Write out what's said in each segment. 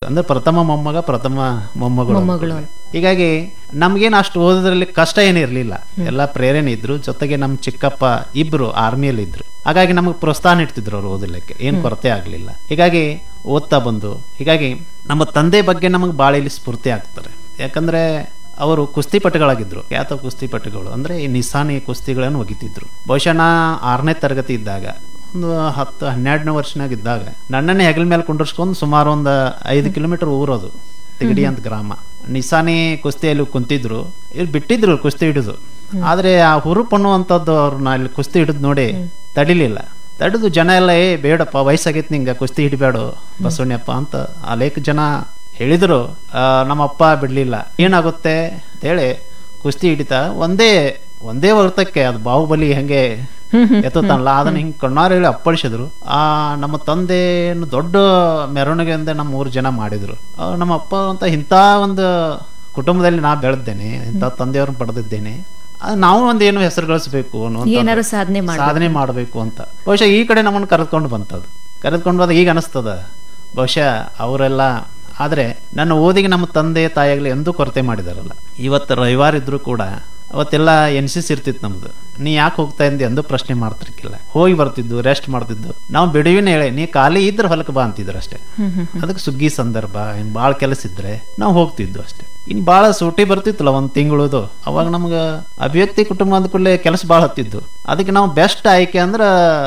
ಅಂದ್ರೆ ಪ್ರಥಮ ಮೊಮ್ಮಗ ಪ್ರಥಮ ಮೊಮ್ಮಗಳು ಮೊಮ್ಮಗಳು. ಅನ್ಕೊಳ್ಳಿ. ಹೀಗಾಗಿ ನಮ್ಗೇನು ಅಷ್ಟು ಓದೋದ್ರಲ್ಲಿ ಕಷ್ಟ ಏನು ಇರಲಿಲ್ಲ ಎಲ್ಲ ಪ್ರೇರಣೆ ಇದ್ರು ಜೊತೆಗೆ ನಮ್ಮ ಚಿಕ್ಕಪ್ಪ ಇಬ್ರು ಆರ್ಮಿಯಲ್ಲಿ ಇದ್ರು ಹಾಗಾಗಿ ನಮಗೆ ಪ್ರೋತ್ಸಾಹ ಇಡ್ತಿದ್ರು ಅವ್ರು ಓದಲಿಕ್ಕೆ ಏನು ಕೊರತೆ ಆಗಲಿಲ್ಲ ಹೀಗಾಗಿ ಓದ್ತಾ ಬಂದು ಹೀಗಾಗಿ ನಮ್ಮ ತಂದೆ ಬಗ್ಗೆ ನಮಗೆ ಭಾಳ ಇಲ್ಲಿ ಸ್ಫೂರ್ತಿ ಆಗ್ತಾರೆ ಯಾಕಂದ್ರೆ ಅವರು ಕುಸ್ತಿಪಟುಗಳಾಗಿದ್ರು ಖ್ಯಾತ ಕುಸ್ತಿಪಟುಗಳು ಅಂದ್ರೆ ಈ ನಿಸಾನಿ ಕುಸ್ತಿಗಳನ್ನು ಒಗಿತಿದ್ರು ಬಹುಶಃ ನಾ ಆರನೇ ತರಗತಿ ಇದ್ದಾಗ ಒಂದು ಹತ್ತು ಹನ್ನೆರಡನೇ ವರ್ಷನಾಗ ಇದ್ದಾಗ ನನ್ನನ್ನೇ ಹೆಗಲ ಮೇಲೆ ಕುಂಡ್ರಿಸ್ಕೊಂಡು ಸುಮಾರು ಒಂದು ಐದು ಕಿಲೋಮೀಟರ್ ಊರೋದು ತಿಗಡಿ ಅಂತ ಗ್ರಾಮ ನಿಸಾನಿ ಕುಸ್ತಿಯಲ್ಲಿ ಕುಂತಿದ್ರು ಇಲ್ಲಿ ಬಿಟ್ಟಿದ್ರು ಕುಸ್ತಿ ಹಿಡಿದು ಆದ್ರೆ ಆ ಹುರುಪ್ ಅನ್ನುವಂಥದ್ದು ಅವ್ರನ್ನ ಇಲ್ಲಿ ಕುಸ್ತಿ ಹಿಡಿದು ನೋಡಿ ತಡಿಲಿಲ್ಲ ತಡೆದು ಜನ ಎಲ್ಲ ಏ ಬೇಡಪ್ಪ ವಯಸ್ಸಾಗೈತಿ ನಿಂಗೆ ಕುಸ್ತಿ ಹಿಡಿಬೇಡು ಬಸವಣ್ಣಪ್ಪ ಅಂತ ಅನೇಕ ಜನ ಹೇಳಿದ್ರು ಆ, ನಮ್ಮಪ್ಪ ಬಿಡ್ಲಿಲ್ಲ ಏನಾಗುತ್ತೆ ಅಂತೇಳಿ ಕುಸ್ತಿ ಹಿಡಿತಾ ಒಂದೇ ಒಂದೇ ವರ್ತಕ್ಕೆ ಅದು ಬಾಹುಬಲಿ ಹೆಂಗೆ ಎತ್ತುತ್ತಾನಲ್ಲ ಅದನ್ನ ಹಿಂಗೆ ಕಣ್ಣಾರ ಹೇಳಿ ಅಪ್ಪಳಿಸಿದ್ರು ಆ ನಮ್ಮ ತಂದೆ ದೊಡ್ಡ ಮೆರವಣಿಗೆಯಿಂದ ನಮ್ಮ ಮೂರು ಜನ ಮಾಡಿದ್ರು ಆ, ನಮ್ಮ ಅಪ್ಪ ಅಂತ ಇಂಥ ಒಂದು ಕುಟುಂಬದಲ್ಲಿ ನಾ ಬೆಳೆದ್ದೇನೆ ಇಂಥ ತಂದೆಯವ್ರನ್ನ ಪಡೆದಿದ್ದೇನೆ ಆ, ನಾವು ಒಂದು ಏನು ಹೆಸರು ಗಳಿಸ್ಬೇಕು ಅನ್ನುವಂಥದ್ದು. ಏನಾದ್ರು ಸಾಧನೆ ಮಾಡಿ ಸಾಧನೆ ಮಾಡಬೇಕು ಅಂತ ಬಹುಶಃ ಈ ಕಡೆ ನಮ್ಮನ್ನು ಕರೆದುಕೊಂಡು ಬಂತದ್ದು ಕರೆದುಕೊಂಡು ಬಂದಾಗ ಈಗ ಅನಿಸ್ತದ ಬಹುಶಃ ಅವರೆಲ್ಲ ಆದರೆ ನನ್ನ ಓದಿಗೆ ನಮ್ಮ ತಂದೆ ತಾಯಿಯಾಗಲಿ ಎಂದೂ ಕೊರತೆ ಮಾಡಿದಾರಲ್ಲ ಇವತ್ತು ರವಿವಾರ ಇದ್ರೂ ಕೂಡ ಅವತ್ತೆಲ್ಲ ಎನ್ ಸಿ ಸಿ ಇರ್ತಿತ್ತು ನಮ್ದು ನೀ ಯಾಕೆ ಹೋಗ್ತಾ ಇದ್ದೆ ಎಂದು ಪ್ರಶ್ನೆ ಮಾಡ್ತಿರ್ಕಿಲ್ಲ ಹೋಗಿ ಬರ್ತಿದ್ದು ರೆಸ್ಟ್ ಮಾಡ್ತಿದ್ದು ನಾವು ಬಿಡುವಿನ ಹೇಳಿ ನೀ ಖಾಲಿ ಇದ್ರೆ ಹೊಲಕ್ಕೆ ಬಾ ಅಂತಿದ್ರು ಅಷ್ಟೇ ಅದಕ್ಕೆ ಸುಗ್ಗಿ ಸಂದರ್ಭ ಇನ್ ಭಾಳ ಕೆಲಸ ಇದ್ರೆ ನಾವು ಹೋಗ್ತಿದ್ವು ಅಷ್ಟೇ ಇನ್ ಭಾಳ ಸೂಟಿ ಬರ್ತಿತ್ತಲ್ಲ ಒಂದು ತಿಂಗಳದು ಅವಾಗ ನಮ್ಗೆ ಅಭಿವ್ಯಕ್ತಿ ಕುಟುಂಬ ಅಂದ ಕೂಡಲೇ ಕೆಲಸ ಭಾಳ ಹತ್ತಿದ್ದು ಅದಕ್ಕೆ ನಾವು ಬೆಸ್ಟ್ ಆಯ್ಕೆ ಅಂದ್ರೆ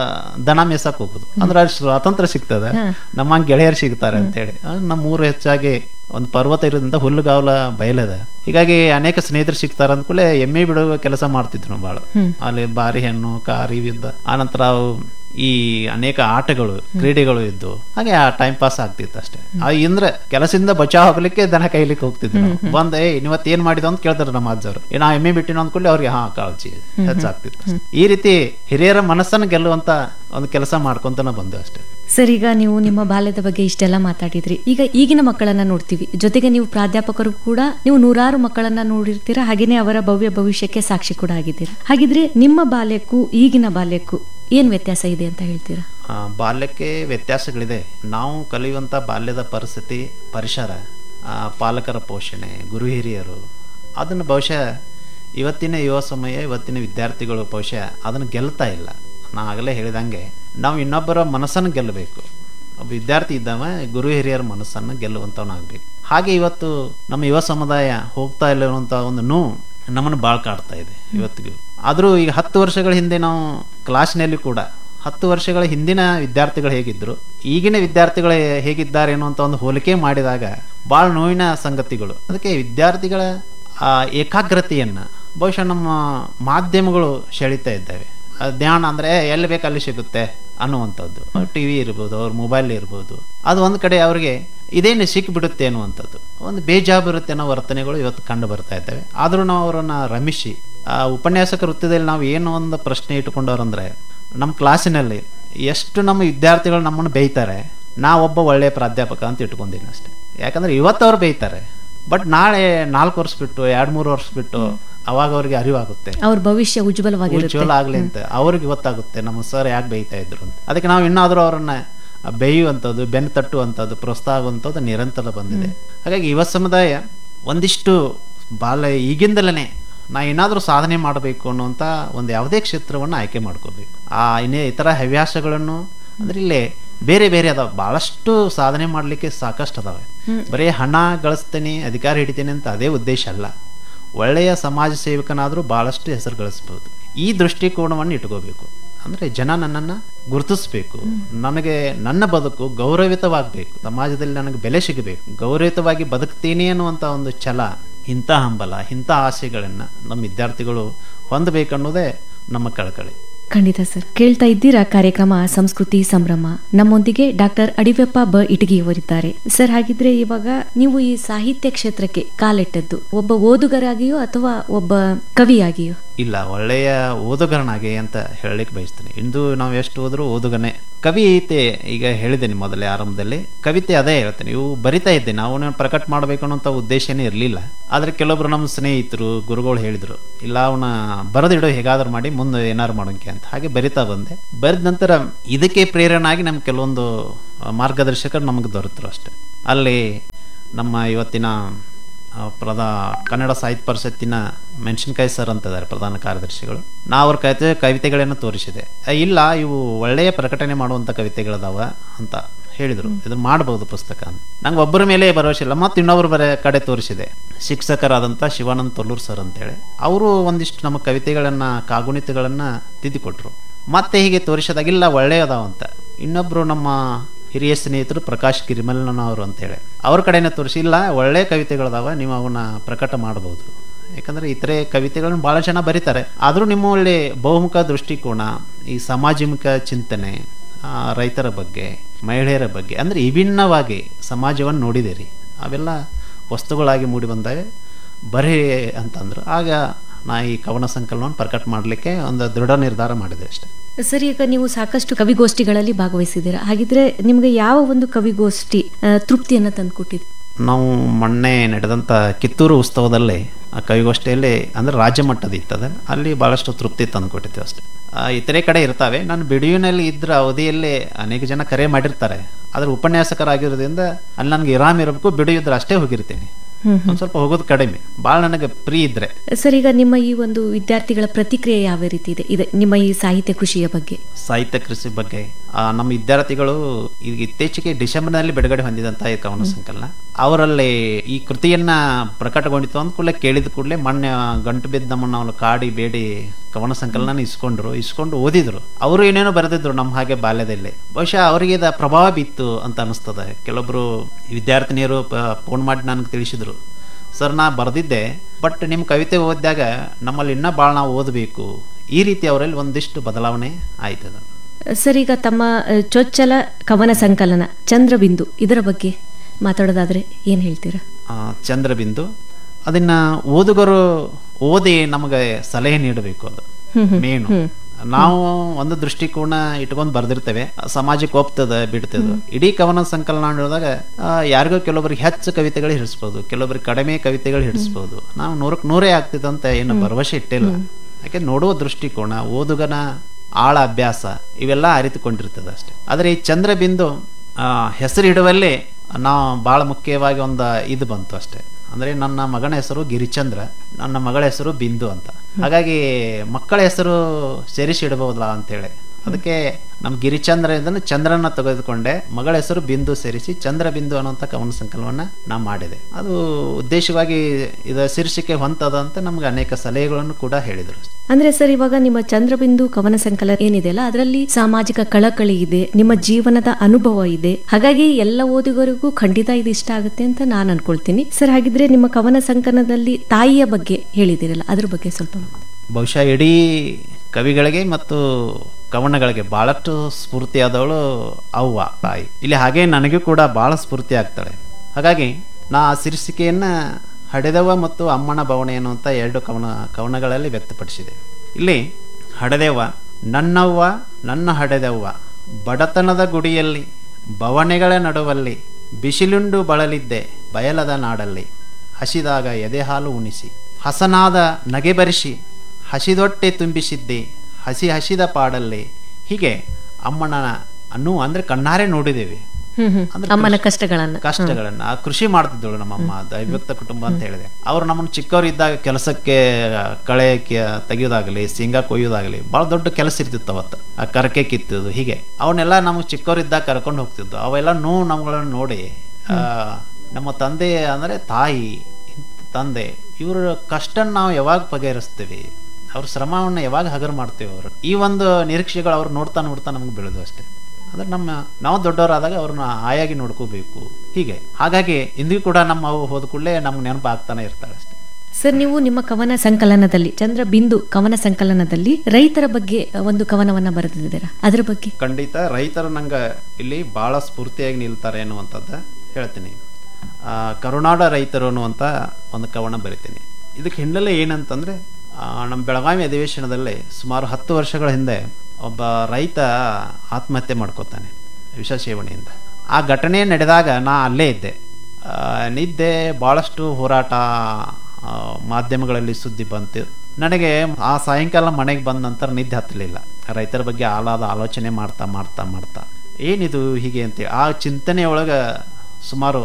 ದನ ಮೇಸಕ್ ಹೋಗುದು ಅಂದ್ರೆ ಅಲ್ಲಿ ಸ್ವಾತಂತ್ರ್ಯ ಸಿಗ್ತದೆ ನಮ್ಮ ಗೆಳೆಯರು ಸಿಗ್ತಾರೆ ಅಂತೇಳಿ ಅಹ್, ನಮ್ಮ ಊರು ಹೆಚ್ಚಾಗಿ ಒಂದು ಪರ್ವತ ಇರೋದ್ರಿಂದ ಹುಲ್ಲುಗಾವಲ ಬಯಲದ ಹೀಗಾಗಿ ಅನೇಕ ಸ್ನೇಹಿತರು ಸಿಗ್ತಾರ ಅಂದ್ಕೂಲೆ ಎಮ್ಮೆ ಬಿಡುವ ಕೆಲಸ ಮಾಡ್ತಿದ್ರು ನಾವು ಭಾಳ ಅಲ್ಲಿ ಬಾರಿ ಹೆಣ್ಣು ಕಾರಿ ಯುದ್ಧ ಆನಂತರ ಅವು ಈ ಅನೇಕ ಆಟಗಳು ಕ್ರೀಡೆಗಳು ಇದ್ದು ಹಾಗೆ ಆ ಟೈಮ್ ಪಾಸ್ ಆಗ್ತಿತ್ತು ಅಷ್ಟೇ ಆ ಇಂದ್ರೆ ಕೆಲಸದಿಂದ ಬಚಾವ್ ಹೋಗ್ಲಿಕ್ಕೆ ದನ ಕೈಲಿಕ್ಕೆ ಹೋಗ್ತಿದ್ರು ನಾವು. ಬಂದ್ ಏ ಇವತ್ತು ಏನ್ ಮಾಡಿದ ಅಂತ ಕೇಳ್ತಾರೆ ನಮ್ಮ ಅಜ್ಜರು ಏ ನಾ ಎಮ್ಮೆ ಬಿಟ್ಟಿನ ಅಂದ್ಕೊಳ್ಳಿ ಅವ್ರಿಗೆ ಹಾ ಕಾಳಜಿ ಹೆಚ್ಚಾಗ್ತಿತ್ತು ಈ ರೀತಿ ಹಿರಿಯರ ಮನಸ್ಸನ್ನು ಗೆಲ್ಲುವಂತ ಒಂದು ಕೆಲಸ ಮಾಡ್ಕೊಂತನ ಬಂದೆ ಅಷ್ಟೇ ಸರ್ ಈಗ ನೀವು ನಿಮ್ಮ ಬಾಲ್ಯದ ಬಗ್ಗೆ ಇಷ್ಟೆಲ್ಲ ಮಾತಾಡಿದ್ರಿ ಈಗ ಈಗಿನ ಮಕ್ಕಳನ್ನ ನೋಡ್ತೀವಿ ಜೊತೆಗೆ ನೀವು ಪ್ರಾಧ್ಯಾಪಕರು ಕೂಡ ನೀವು ನೂರಾರು ಮಕ್ಕಳನ್ನ ನೋಡಿರ್ತೀರಾ ಹಾಗೇನೆ ಅವರ ಭವ್ಯ ಭವಿಷ್ಯಕ್ಕೆ ಸಾಕ್ಷಿ ಕೂಡ ಆಗಿದ್ದೀರಾ ಹಾಗಿದ್ರೆ ನಿಮ್ಮ ಬಾಲ್ಯಕ್ಕೂ ಈಗಿನ ಬಾಲ್ಯಕ್ಕೂ ಏನ್ ವ್ಯತ್ಯಾಸ ಇದೆ ಅಂತ ಹೇಳ್ತೀರಾ ಆ, ಬಾಲ್ಯಕ್ಕೆ ವ್ಯತ್ಯಾಸಗಳಿದೆ ನಾವು ಕಲಿಯುವಂಥ ಬಾಲ್ಯದ ಪರಿಸ್ಥಿತಿ ಪರಿಸರ ಆ, ಪಾಲಕರ ಪೋಷಣೆ ಗುರು ಹಿರಿಯರು ಅದನ್ನು ಬಹುಶಃ ಇವತ್ತಿನ ಯುವ ಸಮಯ ಇವತ್ತಿನ ವಿದ್ಯಾರ್ಥಿಗಳು ಬಹುಶಃ ಅದನ್ನು ಗೆಲ್ತಾ ಇಲ್ಲ ನಾ ಆಗಲೇ ಹೇಳಿದಂಗೆ ನಾವು ಇನ್ನೊಬ್ಬರ ಮನಸ್ಸನ್ನು ಗೆಲ್ಲಬೇಕು ಒಬ್ಬ ವಿದ್ಯಾರ್ಥಿ ಇದ್ದವ ಗುರು ಹಿರಿಯರ ಮನಸ್ಸನ್ನು ಗೆಲ್ಲುವಂಥವನಾಗಬೇಕು ಹಾಗೆ ಇವತ್ತು ನಮ್ಮ ಯುವ ಸಮುದಾಯ ಹೋಗ್ತಾ ಇಲ್ಲಿರುವಂಥ ಒಂದು ನೋವು ನಮ್ಮನ್ನು ಭಾಳ ಕಾಡ್ತಾ ಇದೆ ಇವತ್ತಿಗೂ ಆದರೂ ಈಗ ಹತ್ತು ವರ್ಷಗಳ ಹಿಂದೆ ನಾವು ಕ್ಲಾಸ್ನಲ್ಲಿ ಕೂಡ ಹತ್ತು ವರ್ಷಗಳ ಹಿಂದಿನ ವಿದ್ಯಾರ್ಥಿಗಳು ಹೇಗಿದ್ರು ಈಗಿನ ವಿದ್ಯಾರ್ಥಿಗಳು ಹೇಗಿದ್ದಾರೆ ಅನ್ನುವಂಥ ಒಂದು ಹೋಲಿಕೆ ಮಾಡಿದಾಗ ಭಾಳ ನೋವಿನ ಸಂಗತಿಗಳು ಅದಕ್ಕೆ ವಿದ್ಯಾರ್ಥಿಗಳ ಆ ಏಕಾಗ್ರತೆಯನ್ನ ಬಹುಶಃ ನಮ್ಮ ಮಾಧ್ಯಮಗಳು ಸೆಳೀತಾ ಇದ್ದಾವೆ ಆ ಧ್ಯಾನ ಅಂದ್ರೆ ಎಲ್ಲಿ ಬೇಕು ಅಲ್ಲಿ ಸಿಗುತ್ತೆ ಅನ್ನುವಂಥದ್ದು ಟಿ ವಿ ಇರ್ಬೋದು ಅವ್ರ ಮೊಬೈಲ್ ಇರ್ಬೋದು ಅದು ಒಂದು ಕಡೆ ಅವ್ರಿಗೆ ಇದೇನು ಸಿಕ್ಬಿಡುತ್ತೆ ಅನ್ನುವಂಥದ್ದು ಒಂದು ಬೇಜಾಬಿರುತ್ತೆ ಅನ್ನೋ ವರ್ತನೆಗಳು ಇವತ್ತು ಕಂಡು ಬರ್ತಾ ಇದ್ದಾವೆ ಆದರೂ ನಾವು ಅವರನ್ನ ರಮಿಸಿ ಆ ಉಪನ್ಯಾಸಕ ವೃತ್ತದಲ್ಲಿ ನಾವು ಏನು ಒಂದು ಪ್ರಶ್ನೆ ಇಟ್ಕೊಂಡವ್ರಂದ್ರೆ ನಮ್ಮ ಕ್ಲಾಸಿನಲ್ಲಿ ಎಷ್ಟು ನಮ್ಮ ವಿದ್ಯಾರ್ಥಿಗಳು ನಮ್ಮನ್ನು ಬೇಯ್ತಾರೆ ನಾ ಒಬ್ಬ ಒಳ್ಳೆಯ ಪ್ರಾಧ್ಯಾಪಕ ಅಂತ ಇಟ್ಕೊಂಡೀನಿ ಅಷ್ಟೇ ಯಾಕಂದ್ರೆ ಇವತ್ತು ಅವ್ರು ಬೇಯ್ತಾರೆ ಬಟ್ ನಾಳೆ ನಾಲ್ಕು ವರ್ಷ ಬಿಟ್ಟು ಎರಡು ಮೂರು ವರ್ಷ ಬಿಟ್ಟು ಅವಾಗ ಅವ್ರಿಗೆ ಅರಿವಾಗುತ್ತೆ ಅವ್ರ ಭವಿಷ್ಯ ಉಜ್ವಲವಾಗಿರುತ್ತೆ ಉಜ್ವಲ ಆಗ್ಲಿ ಅಂತ ಅವ್ರಿಗೆ ಗೊತ್ತಾಗುತ್ತೆ ನಮ್ಮ ಸರ್ ಯಾಕೆ ಬೇಯ್ತಾ ಇದ್ರು ಅಂತ ಅದಕ್ಕೆ ನಾವು ಇನ್ನಾದರೂ ಅವರನ್ನ ಬೇಯುವಂಥದ್ದು ಬೆನ್ನು ತಟ್ಟುವಂಥದ್ದು ಪ್ರೋತ್ಸಾಹ ಆಗುವಂಥದ್ದು ನಿರಂತರ ಬಂದಿದೆ ಹಾಗಾಗಿ ಯುವ ಸಮುದಾಯ ಒಂದಿಷ್ಟು ಬಾಲ್ಯ ಈಗಿಂದಲೇ ನಾ ಏನಾದರೂ ಸಾಧನೆ ಮಾಡಬೇಕು ಅನ್ನುವಂಥ ಒಂದು ಯಾವುದೇ ಕ್ಷೇತ್ರವನ್ನು ಆಯ್ಕೆ ಮಾಡ್ಕೋಬೇಕು ಆ ಇನ್ನೇ ಇತರ ಹವ್ಯಾಸಗಳನ್ನು ಅಂದ್ರೆ ಇಲ್ಲಿ ಬೇರೆ ಬೇರೆ ಅದಾವ ಬಹಳಷ್ಟು ಸಾಧನೆ ಮಾಡಲಿಕ್ಕೆ ಸಾಕಷ್ಟು ಅದಾವೆ ಬರೀ ಹಣ ಗಳಿಸ್ತೇನೆ ಅಧಿಕಾರ ಹಿಡಿತೇನೆ ಅಂತ ಅದೇ ಉದ್ದೇಶ ಅಲ್ಲ ಒಳ್ಳೆಯ ಸಮಾಜ ಸೇವಕನಾದರೂ ಭಾಳಷ್ಟು ಹೆಸರು ಗಳಿಸ್ಬೋದು ಈ ದೃಷ್ಟಿಕೋನವನ್ನು ಇಟ್ಕೋಬೇಕು ಅಂದರೆ ಜನ ನನ್ನನ್ನು ಗುರುತಿಸ್ಬೇಕು ನನಗೆ ನನ್ನ ಬದುಕು ಗೌರವಿತವಾಗಬೇಕು ಸಮಾಜದಲ್ಲಿ ನನಗೆ ಬೆಲೆ ಸಿಗಬೇಕು ಗೌರವಿತವಾಗಿ ಬದುಕ್ತೀನಿ ಅನ್ನುವಂಥ ಒಂದು ಛಲ ಇಂಥ ಹಂಬಲ ಇಂಥ ಆಸೆಗಳನ್ನು ನಮ್ಮ ವಿದ್ಯಾರ್ಥಿಗಳು ಹೊಂದಬೇಕನ್ನೋದೇ ನಮ್ಮ ಕಳಕಳಿ ಖಂಡಿತ ಸರ್ ಕೇಳ್ತಾ ಇದ್ದೀರಾ ಕಾರ್ಯಕ್ರಮ ಸಂಸ್ಕೃತಿ ಸಂಭ್ರಮ ನಮ್ಮೊಂದಿಗೆ ಡಾಕ್ಟರ್ ಅಡಿವೆಪ್ಪ ಬ ಇಟಗಿಯವರಿದ್ದಾರೆ ಸರ್ ಹಾಗಿದ್ರೆ ಇವಾಗ ನೀವು ಈ ಸಾಹಿತ್ಯ ಕ್ಷೇತ್ರಕ್ಕೆ ಕಾಲಿಟ್ಟದ್ದು ಒಬ್ಬ ಓದುಗರಾಗಿಯೋ ಅಥವಾ ಒಬ್ಬ ಕವಿಯಾಗಿಯೋ ಇಲ್ಲ ಒಳ್ಳೆಯ ಓದುಗರನಾಗಿ ಅಂತ ಹೇಳಲಿಕ್ಕೆ ಬಯಸ್ತೀನಿ ಇಂದು ನಾವು ಎಷ್ಟು ಹೋದರೂ ಓದುಗನೇ ಕವಿತೆ ಈಗ ಹೇಳಿದ್ದೇನೆ ಮೊದಲೇ ಆರಂಭದಲ್ಲಿ ಕವಿತೆ ಅದೇ ಹೇಳ್ತೇನೆ ಇವು ಬರಿತಾ ಇದ್ದೇನೆ ಅವನ ಪ್ರಕಟ ಮಾಡಬೇಕು ಅನ್ನೋಂಥ ಉದ್ದೇಶನೇ ಇರಲಿಲ್ಲ ಆದರೆ ಕೆಲವೊಬ್ರು ನಮ್ಮ ಸ್ನೇಹಿತರು ಗುರುಗಳು ಹೇಳಿದರು ಇಲ್ಲ ಅವನ ಬರೆದಿಡೋ ಹೇಗಾದ್ರೂ ಮಾಡಿ ಮುಂದೆ ಏನಾದ್ರು ಮಾಡೋಕೆ ಅಂತ ಹಾಗೆ ಬರಿತಾ ಬಂದೆ ಬರೆದ ನಂತರ ಇದಕ್ಕೆ ಪ್ರೇರಣೆ ಆಗಿ ನಮ್ಗೆ ಕೆಲವೊಂದು ಮಾರ್ಗದರ್ಶಕರು ನಮಗೆ ದೊರೆತರು ಅಷ್ಟೆ ಅಲ್ಲಿ ನಮ್ಮ ಇವತ್ತಿನ ಆ, ಪ್ರಧಾ ಕನ್ನಡ ಸಾಹಿತ್ಯ ಪರಿಷತ್ತಿನ ಮೆಣಸಿನ್ಕಾಯಿ ಸರ್ ಅಂತಿದ್ದಾರೆ ಪ್ರಧಾನ ಕಾರ್ಯದರ್ಶಿಗಳು ನಾ ಅವ್ರ ಕವಿತೆ ಕವಿತೆಗಳನ್ನು ತೋರಿಸಿದೆ ಆ, ಇಲ್ಲ ಇವು ಒಳ್ಳೆಯ ಪ್ರಕಟಣೆ ಮಾಡುವಂಥ ಕವಿತೆಗಳದಾವ ಅಂತ ಹೇಳಿದರು ಇದನ್ನ ಮಾಡ್ಬೋದು ಪುಸ್ತಕ ಅಂತ ನಂಗೆ ಒಬ್ಬರ ಮೇಲೆ ಭರವಸೆ ಇಲ್ಲ ಮತ್ತು ಇನ್ನೊಬ್ಬರ ಬರೆ ಕಡೆ ತೋರಿಸಿದೆ ಶಿಕ್ಷಕರಾದಂಥ ಶಿವಾನಂದ್ ತೊಲ್ಲೂರ್ ಸರ್ ಅಂತೇಳಿ ಅವರು ಒಂದಿಷ್ಟು ನಮ್ಮ ಕವಿತೆಗಳನ್ನು ಕಾಗುಣಿತಗಳನ್ನು ತಿದ್ದಿಕೊಟ್ರು ಮತ್ತೆ ಹೀಗೆ ತೋರಿಸಿದಾಗಿಲ್ಲ ಒಳ್ಳೆಯದಾವ ಅಂತ ಇನ್ನೊಬ್ಬರು ನಮ್ಮ ಹಿರಿಯ ಸ್ನೇಹಿತರು ಪ್ರಕಾಶ್ ಕಿರಿಮಲ್ಲನ ಅವರು ಅಂತೇಳಿ ಅವ್ರ ಕಡೆನೇ ತೋರಿಸಿ ಇಲ್ಲ ಒಳ್ಳೆ ಕವಿತೆಗಳದಾವ ನೀವು ಅವನ್ನ ಪ್ರಕಟ ಮಾಡ್ಬೋದು ಯಾಕಂದರೆ ಇತರೆ ಕವಿತೆಗಳನ್ನು ಭಾಳ ಜನ ಬರೀತಾರೆ ಆದರೂ ನಿಮ್ಮಲ್ಲಿ ಬಹುಮುಖ ದೃಷ್ಟಿಕೋನ ಈ ಸಮಾಜಮುಖ ಚಿಂತನೆ ಆ, ರೈತರ ಬಗ್ಗೆ ಮಹಿಳೆಯರ ಬಗ್ಗೆ ಅಂದರೆ ವಿಭಿನ್ನವಾಗಿ ಸಮಾಜವನ್ನು ನೋಡಿದಿರಿ ಅವೆಲ್ಲ ವಸ್ತುಗಳಾಗಿ ಮೂಡಿ ಬಂದಾವೆ ಬರೀ ಅಂತಂದ್ರು ಆಗ ನಾ ಈ ಕವನ ಸಂಕಲನವನ್ನು ಪ್ರಕಟ ಮಾಡಲಿಕ್ಕೆ ಒಂದು ದೃಢ ನಿರ್ಧಾರ ಮಾಡಿದೆ ಅಷ್ಟೆ ಸರ್ ಈಗ ನೀವು ಸಾಕಷ್ಟು ಕವಿಗೋಷ್ಠಿಗಳಲ್ಲಿ ಭಾಗವಹಿಸಿದ್ದೀರಾ ಹಾಗಿದ್ರೆ ನಿಮ್ಗೆ ಯಾವ ಒಂದು ಕವಿಗೋಷ್ಠಿ ಆ, ತೃಪ್ತಿಯನ್ನ ತಂದುಕೊಟ್ಟಿದೆ ನಾವು ಮೊನ್ನೆ ನಡೆದಂಥ ಕಿತ್ತೂರು ಉತ್ಸವದಲ್ಲಿ ಆ ಕವಿಗೋಷ್ಠಿಯಲ್ಲಿ ಅಂದರೆ ರಾಜ್ಯ ಮಟ್ಟದ ಇರ್ತದೆ ಅಲ್ಲಿ ಭಾಳಷ್ಟು ತೃಪ್ತಿ ತಂದುಕೊಟ್ಟಿದ್ದೆ ಅಷ್ಟೆ ಆ, ಇತರೆ ಕಡೆ ಇರ್ತಾವೆ ನಾನು ಬಿಡುವಿನಲ್ಲಿ ಇದ್ರ ಅವಧಿಯಲ್ಲಿ ಅನೇಕ ಜನ ಕರೆ ಮಾಡಿರ್ತಾರೆ ಆದರೆ ಉಪನ್ಯಾಸಕರಾಗಿರೋದ್ರಿಂದ ಅಲ್ಲಿ ನನಗೆ ಇರಾಮ್ ಇರಬೇಕು ಬಿಡು ಇದ್ರೆ ಅಷ್ಟೇ ಹೋಗಿರ್ತೀನಿ ಹ್ಮ್ ಒಂದು ಸ್ವಲ್ಪ ಹೋಗೋದು ಕಡಿಮೆ ಭಾಳ ನನಗೆ ಫ್ರೀ ಇದ್ರೆ ಸರ್ ಈಗ ನಿಮ್ಮ ಈ ಒಂದು ವಿದ್ಯಾರ್ಥಿಗಳ ಪ್ರತಿಕ್ರಿಯೆ ಯಾವ ರೀತಿ ಇದೆ ಇದೆ ನಿಮ್ಮ ಈ ಸಾಹಿತ್ಯ ಕೃಷಿಯ ಬಗ್ಗೆ ಸಾಹಿತ್ಯ ಕೃಷಿ ಬಗ್ಗೆ ಆ, ನಮ್ಮ ವಿದ್ಯಾರ್ಥಿಗಳು ಈಗ ಇತ್ತೀಚೆಗೆ ಡಿಸೆಂಬರ್ನಲ್ಲಿ ಬಿಡುಗಡೆ ಹೊಂದಿದಂಥ ಈ ಕವನ ಸಂಕಲನ ಅವರಲ್ಲಿ ಈ ಕೃತಿಯನ್ನ ಪ್ರಕಟಗೊಂಡಿತು ಅಂದ ಕೂಡಲೇ ಕೇಳಿದ ಕೂಡಲೇ ಮೊನ್ನೆ ಗಂಟು ಬಿದ್ದ ನಮ್ಮನ್ನ ಅವನು ಕಾಡಿ ಬೇಡಿ ಕವನ ಸಂಕಲನ ಇಸ್ಕೊಂಡ್ರು ಇಸ್ಕೊಂಡು ಓದಿದ್ರು ಅವರು ಏನೇನೋ ಬರೆದಿದ್ರು ನಮ್ಮ ಹಾಗೆ ಬಾಲ್ಯದಲ್ಲಿ ಬಹುಶಃ ಅವರಿಗೆ ಇದು ಪ್ರಭಾವ ಬಿತ್ತು ಅಂತ ಅನಿಸ್ತದೆ ಕೆಲವೊಬ್ರು ವಿದ್ಯಾರ್ಥಿನಿಯರು ಫೋನ್ ಮಾಡಿ ನನಗೆ ತಿಳಿಸಿದ್ರು ಸರ್ ನಾ ಬರೆದಿದ್ದೆ ಬಟ್ ನಿಮ್ಮ ಕವಿತೆ ಓದಿದಾಗ ನಮ್ಮಲ್ಲಿ ಇನ್ನೂ ಭಾಳ ನಾವು ಓದಬೇಕು ಈ ರೀತಿ ಅವರಲ್ಲಿ ಒಂದಿಷ್ಟು ಬದಲಾವಣೆ ಆಯ್ತದ ಸರ್ ಈಗ ತಮ್ಮ ಆ, ಚೊಚ್ಚಲ ಕವನ ಸಂಕಲನ ಚಂದ್ರಬಿಂದು ಇದರ ಬಗ್ಗೆ ಮಾತಾಡೋದಾದ್ರೆ ಏನ್ ಹೇಳ್ತೀರಾ ಆ, ಚಂದ್ರಬಿಂದು ಅದನ್ನ ಓದುಗರು ಓದಿ ನಮಗೆ ಸಲಹೆ ನೀಡಬೇಕು ಅದು ಮೇನು ನಾವು ಒಂದು ದೃಷ್ಟಿಕೋನ ಇಟ್ಕೊಂಡು ಬರ್ದಿರ್ತೇವೆ ಸಮಾಜಕ್ಕೆ ಒಪ್ತದ ಬಿಡ್ತದ ಇಡೀ ಕವನ ಸಂಕಲನ ನೋಡಿದಾಗ ಆ, ಯಾರಿಗೋ ಕೆಲವೊಬ್ರಿಗೆ ಹೆಚ್ಚು ಕವಿತೆಗಳು ಹಿಡಿಸ್ಬೋದು ಕೆಲವೊಬ್ರಿಗೆ ಕಡಿಮೆ ಕವಿತೆಗಳು ಹಿಡಿಸ್ಬೋದು ನಾವು ನೂರಕ್ಕೆ ನೂರೇ ಆಗ್ತಿದೆ ಅಂತ ಏನು ಭರವಸೆ ಇಟ್ಟಿಲ್ಲ ಯಾಕೆ ನೋಡುವ ದೃಷ್ಟಿಕೋನ ಓದುಗನ ಆಳ ಅಭ್ಯಾಸ ಇವೆಲ್ಲ ಅರಿತುಕೊಂಡಿರ್ತದೆ ಅಷ್ಟೇ ಆದರೆ ಈ ಚಂದ್ರಬಿಂದು ಆ, ಹೆಸರು ಇಡುವಲ್ಲಿ ನಾವು ಭಾಳ ಮುಖ್ಯವಾಗಿ ಒಂದು ಇದು ಬಂತು ಅಷ್ಟೇ ಅಂದರೆ ನನ್ನ ಮಗನ ಹೆಸರು ಗಿರಿಚಂದ್ರ ನನ್ನ ಮಗಳ ಹೆಸರು ಬಿಂದು ಅಂತ ಹಾಗಾಗಿ ಮಕ್ಕಳ ಹೆಸರು ಸೇರಿಸಿ ಇಡಬಹುದಲ್ಲ ಅಂತೇಳಿ ಅದಕ್ಕೆ ನಮ್ಮ ಗಿರಿಚಂದ್ರ ಇದನ್ನು ಚಂದ್ರನ ತೆಗೆದುಕೊಂಡೆ ಮಗಳ ಹೆಸರು ಬಿಂದು ಸೇರಿಸಿ ಚಂದ್ರ ಬಿಂದು ಅನ್ನುವಂಥ ಕವನ ಸಂಕಲನವನ್ನ ನಾ ಮಾಡಿದೆ ಅದು ಉದ್ದೇಶವಾಗಿ ಇದು ಶೀರ್ಷಿಕೆ ಹೊಂತದ ಅಂತ ನಮ್ಗೆ ಅನೇಕ ಸಲಹೆಗಳನ್ನು ಕೂಡ ಹೇಳಿದರು ಅಂದ್ರೆ ಸರ್ ಇವಾಗ ನಿಮ್ಮ ಚಂದ್ರಬಿಂದು ಕವನ ಸಂಕಲನ ಏನಿದೆಯಲ್ಲ ಅದರಲ್ಲಿ ಸಾಮಾಜಿಕ ಕಳಕಳಿ ಇದೆ ನಿಮ್ಮ ಜೀವನದ ಅನುಭವ ಇದೆ ಹಾಗಾಗಿ ಎಲ್ಲ ಓದುಗರಿಗೂ ಖಂಡಿತ ಇದು ಇಷ್ಟ ಆಗುತ್ತೆ ಅಂತ ನಾನು ಅನ್ಕೊಳ್ತೀನಿ ಸರ್ ಹಾಗಿದ್ರೆ ನಿಮ್ಮ ಕವನ ಸಂಕಲನದಲ್ಲಿ ತಾಯಿಯ ಬಗ್ಗೆ ಹೇಳಿದಿರಲ್ಲ ಅದ್ರ ಬಗ್ಗೆ ಸ್ವಲ್ಪ ಬಹುಶಃ ಇಡೀ ಕವಿಗಳಿಗೆ ಮತ್ತು ಕವನಗಳಿಗೆ ಬಹಳಷ್ಟು ಸ್ಫೂರ್ತಿಯಾದವಳು ಅವ್ವ ತಾಯಿ ಇಲ್ಲಿ ಹಾಗೆ ನನಗೂ ಕೂಡ ಬಹಳ ಸ್ಫೂರ್ತಿ ಆಗ್ತಾಳೆ ಹಾಗಾಗಿ ನಾ ಆ ಶೀರ್ಷಿಕೆಯನ್ನ ಹಡೆದವ ಮತ್ತು ಅಮ್ಮನ ಭವಣೆ ಅನ್ನುವಂಥ ಎರಡು ಕವನ ಕವನಗಳಲ್ಲಿ ವ್ಯಕ್ತಪಡಿಸಿದೆ ಇಲ್ಲಿ ಹಡೆದೆವ್ವ ನನ್ನವ್ವ ನನ್ನ ಹಡೆದವ್ವ ಬಡತನದ ಗುಡಿಯಲ್ಲಿ ಬವಣೆಗಳ ನಡುವಲ್ಲಿ ಬಿಸಿಲುಂಡು ಬಳಲಿದ್ದೆ ಬಯಲದ ನಾಡಲ್ಲಿ ಹಸಿದಾಗ ಎದೆ ಹಾಲು ಉಣಿಸಿ ಹಸನಾದ ನಗೆ ಬರಿಸಿ ಹಸಿದೊಟ್ಟೆ ತುಂಬಿಸಿದ್ದೆ ಹಸಿ ಹಸಿದ ಪಾಡಲ್ಲಿ ಹೀಗೆ ಅಮ್ಮನ ಅನ್ನು ಅಂದ್ರೆ ಕಣ್ಣಾರೆ ನೋಡಿದ್ದೇವೆ ಹ್ಮ್ ಹ್ಮ್ ಅಂದ್ರೆ ಅಮ್ಮನ ಕೃಷಿ- ಕಷ್ಟಗಳನ್ನ ಕಷ್ಟಗಳನ್ನ ಆ ಕೃಷಿ ಮಾಡ್ತಿದ್ದಳು ನಮ್ಮಮ್ಮ ದೈವಕ್ತ ಕುಟುಂಬ ಅಂತ ಹೇಳಿದೆ ಅವ್ರು ನಮ್ಮನ್ನು ಚಿಕ್ಕವರಿದ್ದಾಗ ಕೆಲಸಕ್ಕೆ ಕಳೆ ಕೆ- ತೆಗೆಯೋದಾಗಲಿ ಶೇಂಗಾ ಕೊಯ್ಯೋದಾಗಲಿ ಭಾಳ ದೊಡ್ಡ ಕೆಲಸ ಇರ್ತಿತ್ತು ಅವತ್ತು ಆ ಕರಕೆ ಕಿತ್ತೋದು ಹೀಗೆ ಅವನ್ನೆಲ್ಲ ನಮಗೆ ಚಿಕ್ಕವರಿದ್ದಾಗ ಕರ್ಕೊಂಡು ಹೋಗ್ತಿದ್ದು ಅವೆಲ್ಲ ನೋ ನಮ್ಗಳನ್ನ ನೋಡಿ ಆ, ನಮ್ಮ ತಂದೆ ಅಂದ್ರೆ ತಾಯಿ ಇಂಥ ತಂದೆ ಇವ್ರ ಕಷ್ಟ ನಾವು ಯಾವಾಗ ಬಗೆಹರಿಸ್ತೀವಿ ಅವ್ರ ಶ್ರಮವನ್ನು ಯಾವಾಗ ಹಗರು ಮಾಡ್ತೀವಿ ಅವರು ಈ ಒಂದು ನಿರೀಕ್ಷೆಗಳು ಅವ್ರು ನೋಡ್ತಾ ನೋಡ್ತಾ ನಮ್ಗೆ ಬೆಳೆದು ಅಷ್ಟೇ ಅಂದ್ರೆ ನಮ್ಮ ನಾವು ದೊಡ್ಡವರಾದಾಗ ಅವ್ರನ್ನ ಆಯಾಗಿ ನೋಡ್ಕೋಬೇಕು ಹೀಗೆ ಹಾಗಾಗಿ ಇಂದಿಗೂ ಕೂಡ ನಮ್ಮ ಅವು ಹೋದ ಕೂಡಲೇ ನಮ್ಗೆ ನೆನಪು ಆಗ್ತಾನೆ ಇರ್ತಾಳೆ ಅಷ್ಟೇ ಸರ್ ನೀವು ನಿಮ್ಮ ಕವನ ಸಂಕಲನದಲ್ಲಿ ಚಂದ್ರ ಬಿಂದು ಕವನ ಸಂಕಲನದಲ್ಲಿ ರೈತರ ಬಗ್ಗೆ ಒಂದು ಕವನವನ್ನ ಬರೆದಿದ್ದೀರಾ ಅದ್ರ ಬಗ್ಗೆ ಖಂಡಿತ ರೈತರು ನಂಗೆ ಇಲ್ಲಿ ಭಾಳ ಸ್ಫೂರ್ತಿಯಾಗಿ ನಿಲ್ತಾರೆ ಅನ್ನುವಂಥದ್ದು ಹೇಳ್ತೀನಿ ಆ, ಕರುನಾಡ ರೈತರು ಅನ್ನುವಂಥ ಒಂದು ಕವನ ಬರಿತೀನಿ ಇದಕ್ಕೆ ಹಿನ್ನೆಲೆ ಏನಂತಂದರೆ ನಮ್ಮ ಬೆಳಗಾವಿ ಅಧಿವೇಶನದಲ್ಲಿ ಸುಮಾರು ಹತ್ತು ವರ್ಷಗಳ ಹಿಂದೆ ಒಬ್ಬ ರೈತ ಆತ್ಮಹತ್ಯೆ ಮಾಡ್ಕೋತಾನೆ ವಿಷ ಸೇವನೆಯಿಂದ ಆ ಘಟನೆ ನಡೆದಾಗ ನಾ ಅಲ್ಲೇ ಇದ್ದೆ ಆ, ನಿದ್ದೆ ಭಾಳಷ್ಟು ಹೋರಾಟ ಆ, ಮಾಧ್ಯಮಗಳಲ್ಲಿ ಸುದ್ದಿ ಬಂತು ನನಗೆ ಆ ಸಾಯಂಕಾಲ ಮನೆಗೆ ಬಂದ ನಂತರ ನಿದ್ದೆ ಹತ್ತಲಿಲ್ಲ ರೈತರ ಬಗ್ಗೆ ಆಲಾದ ಆಲೋಚನೆ ಮಾಡ್ತಾ ಮಾಡ್ತಾ ಮಾಡ್ತಾ ಏನಿದು ಹೀಗೆ ಅಂತೇಳಿ ಆ ಚಿಂತನೆಯೊಳಗೆ ಸುಮಾರು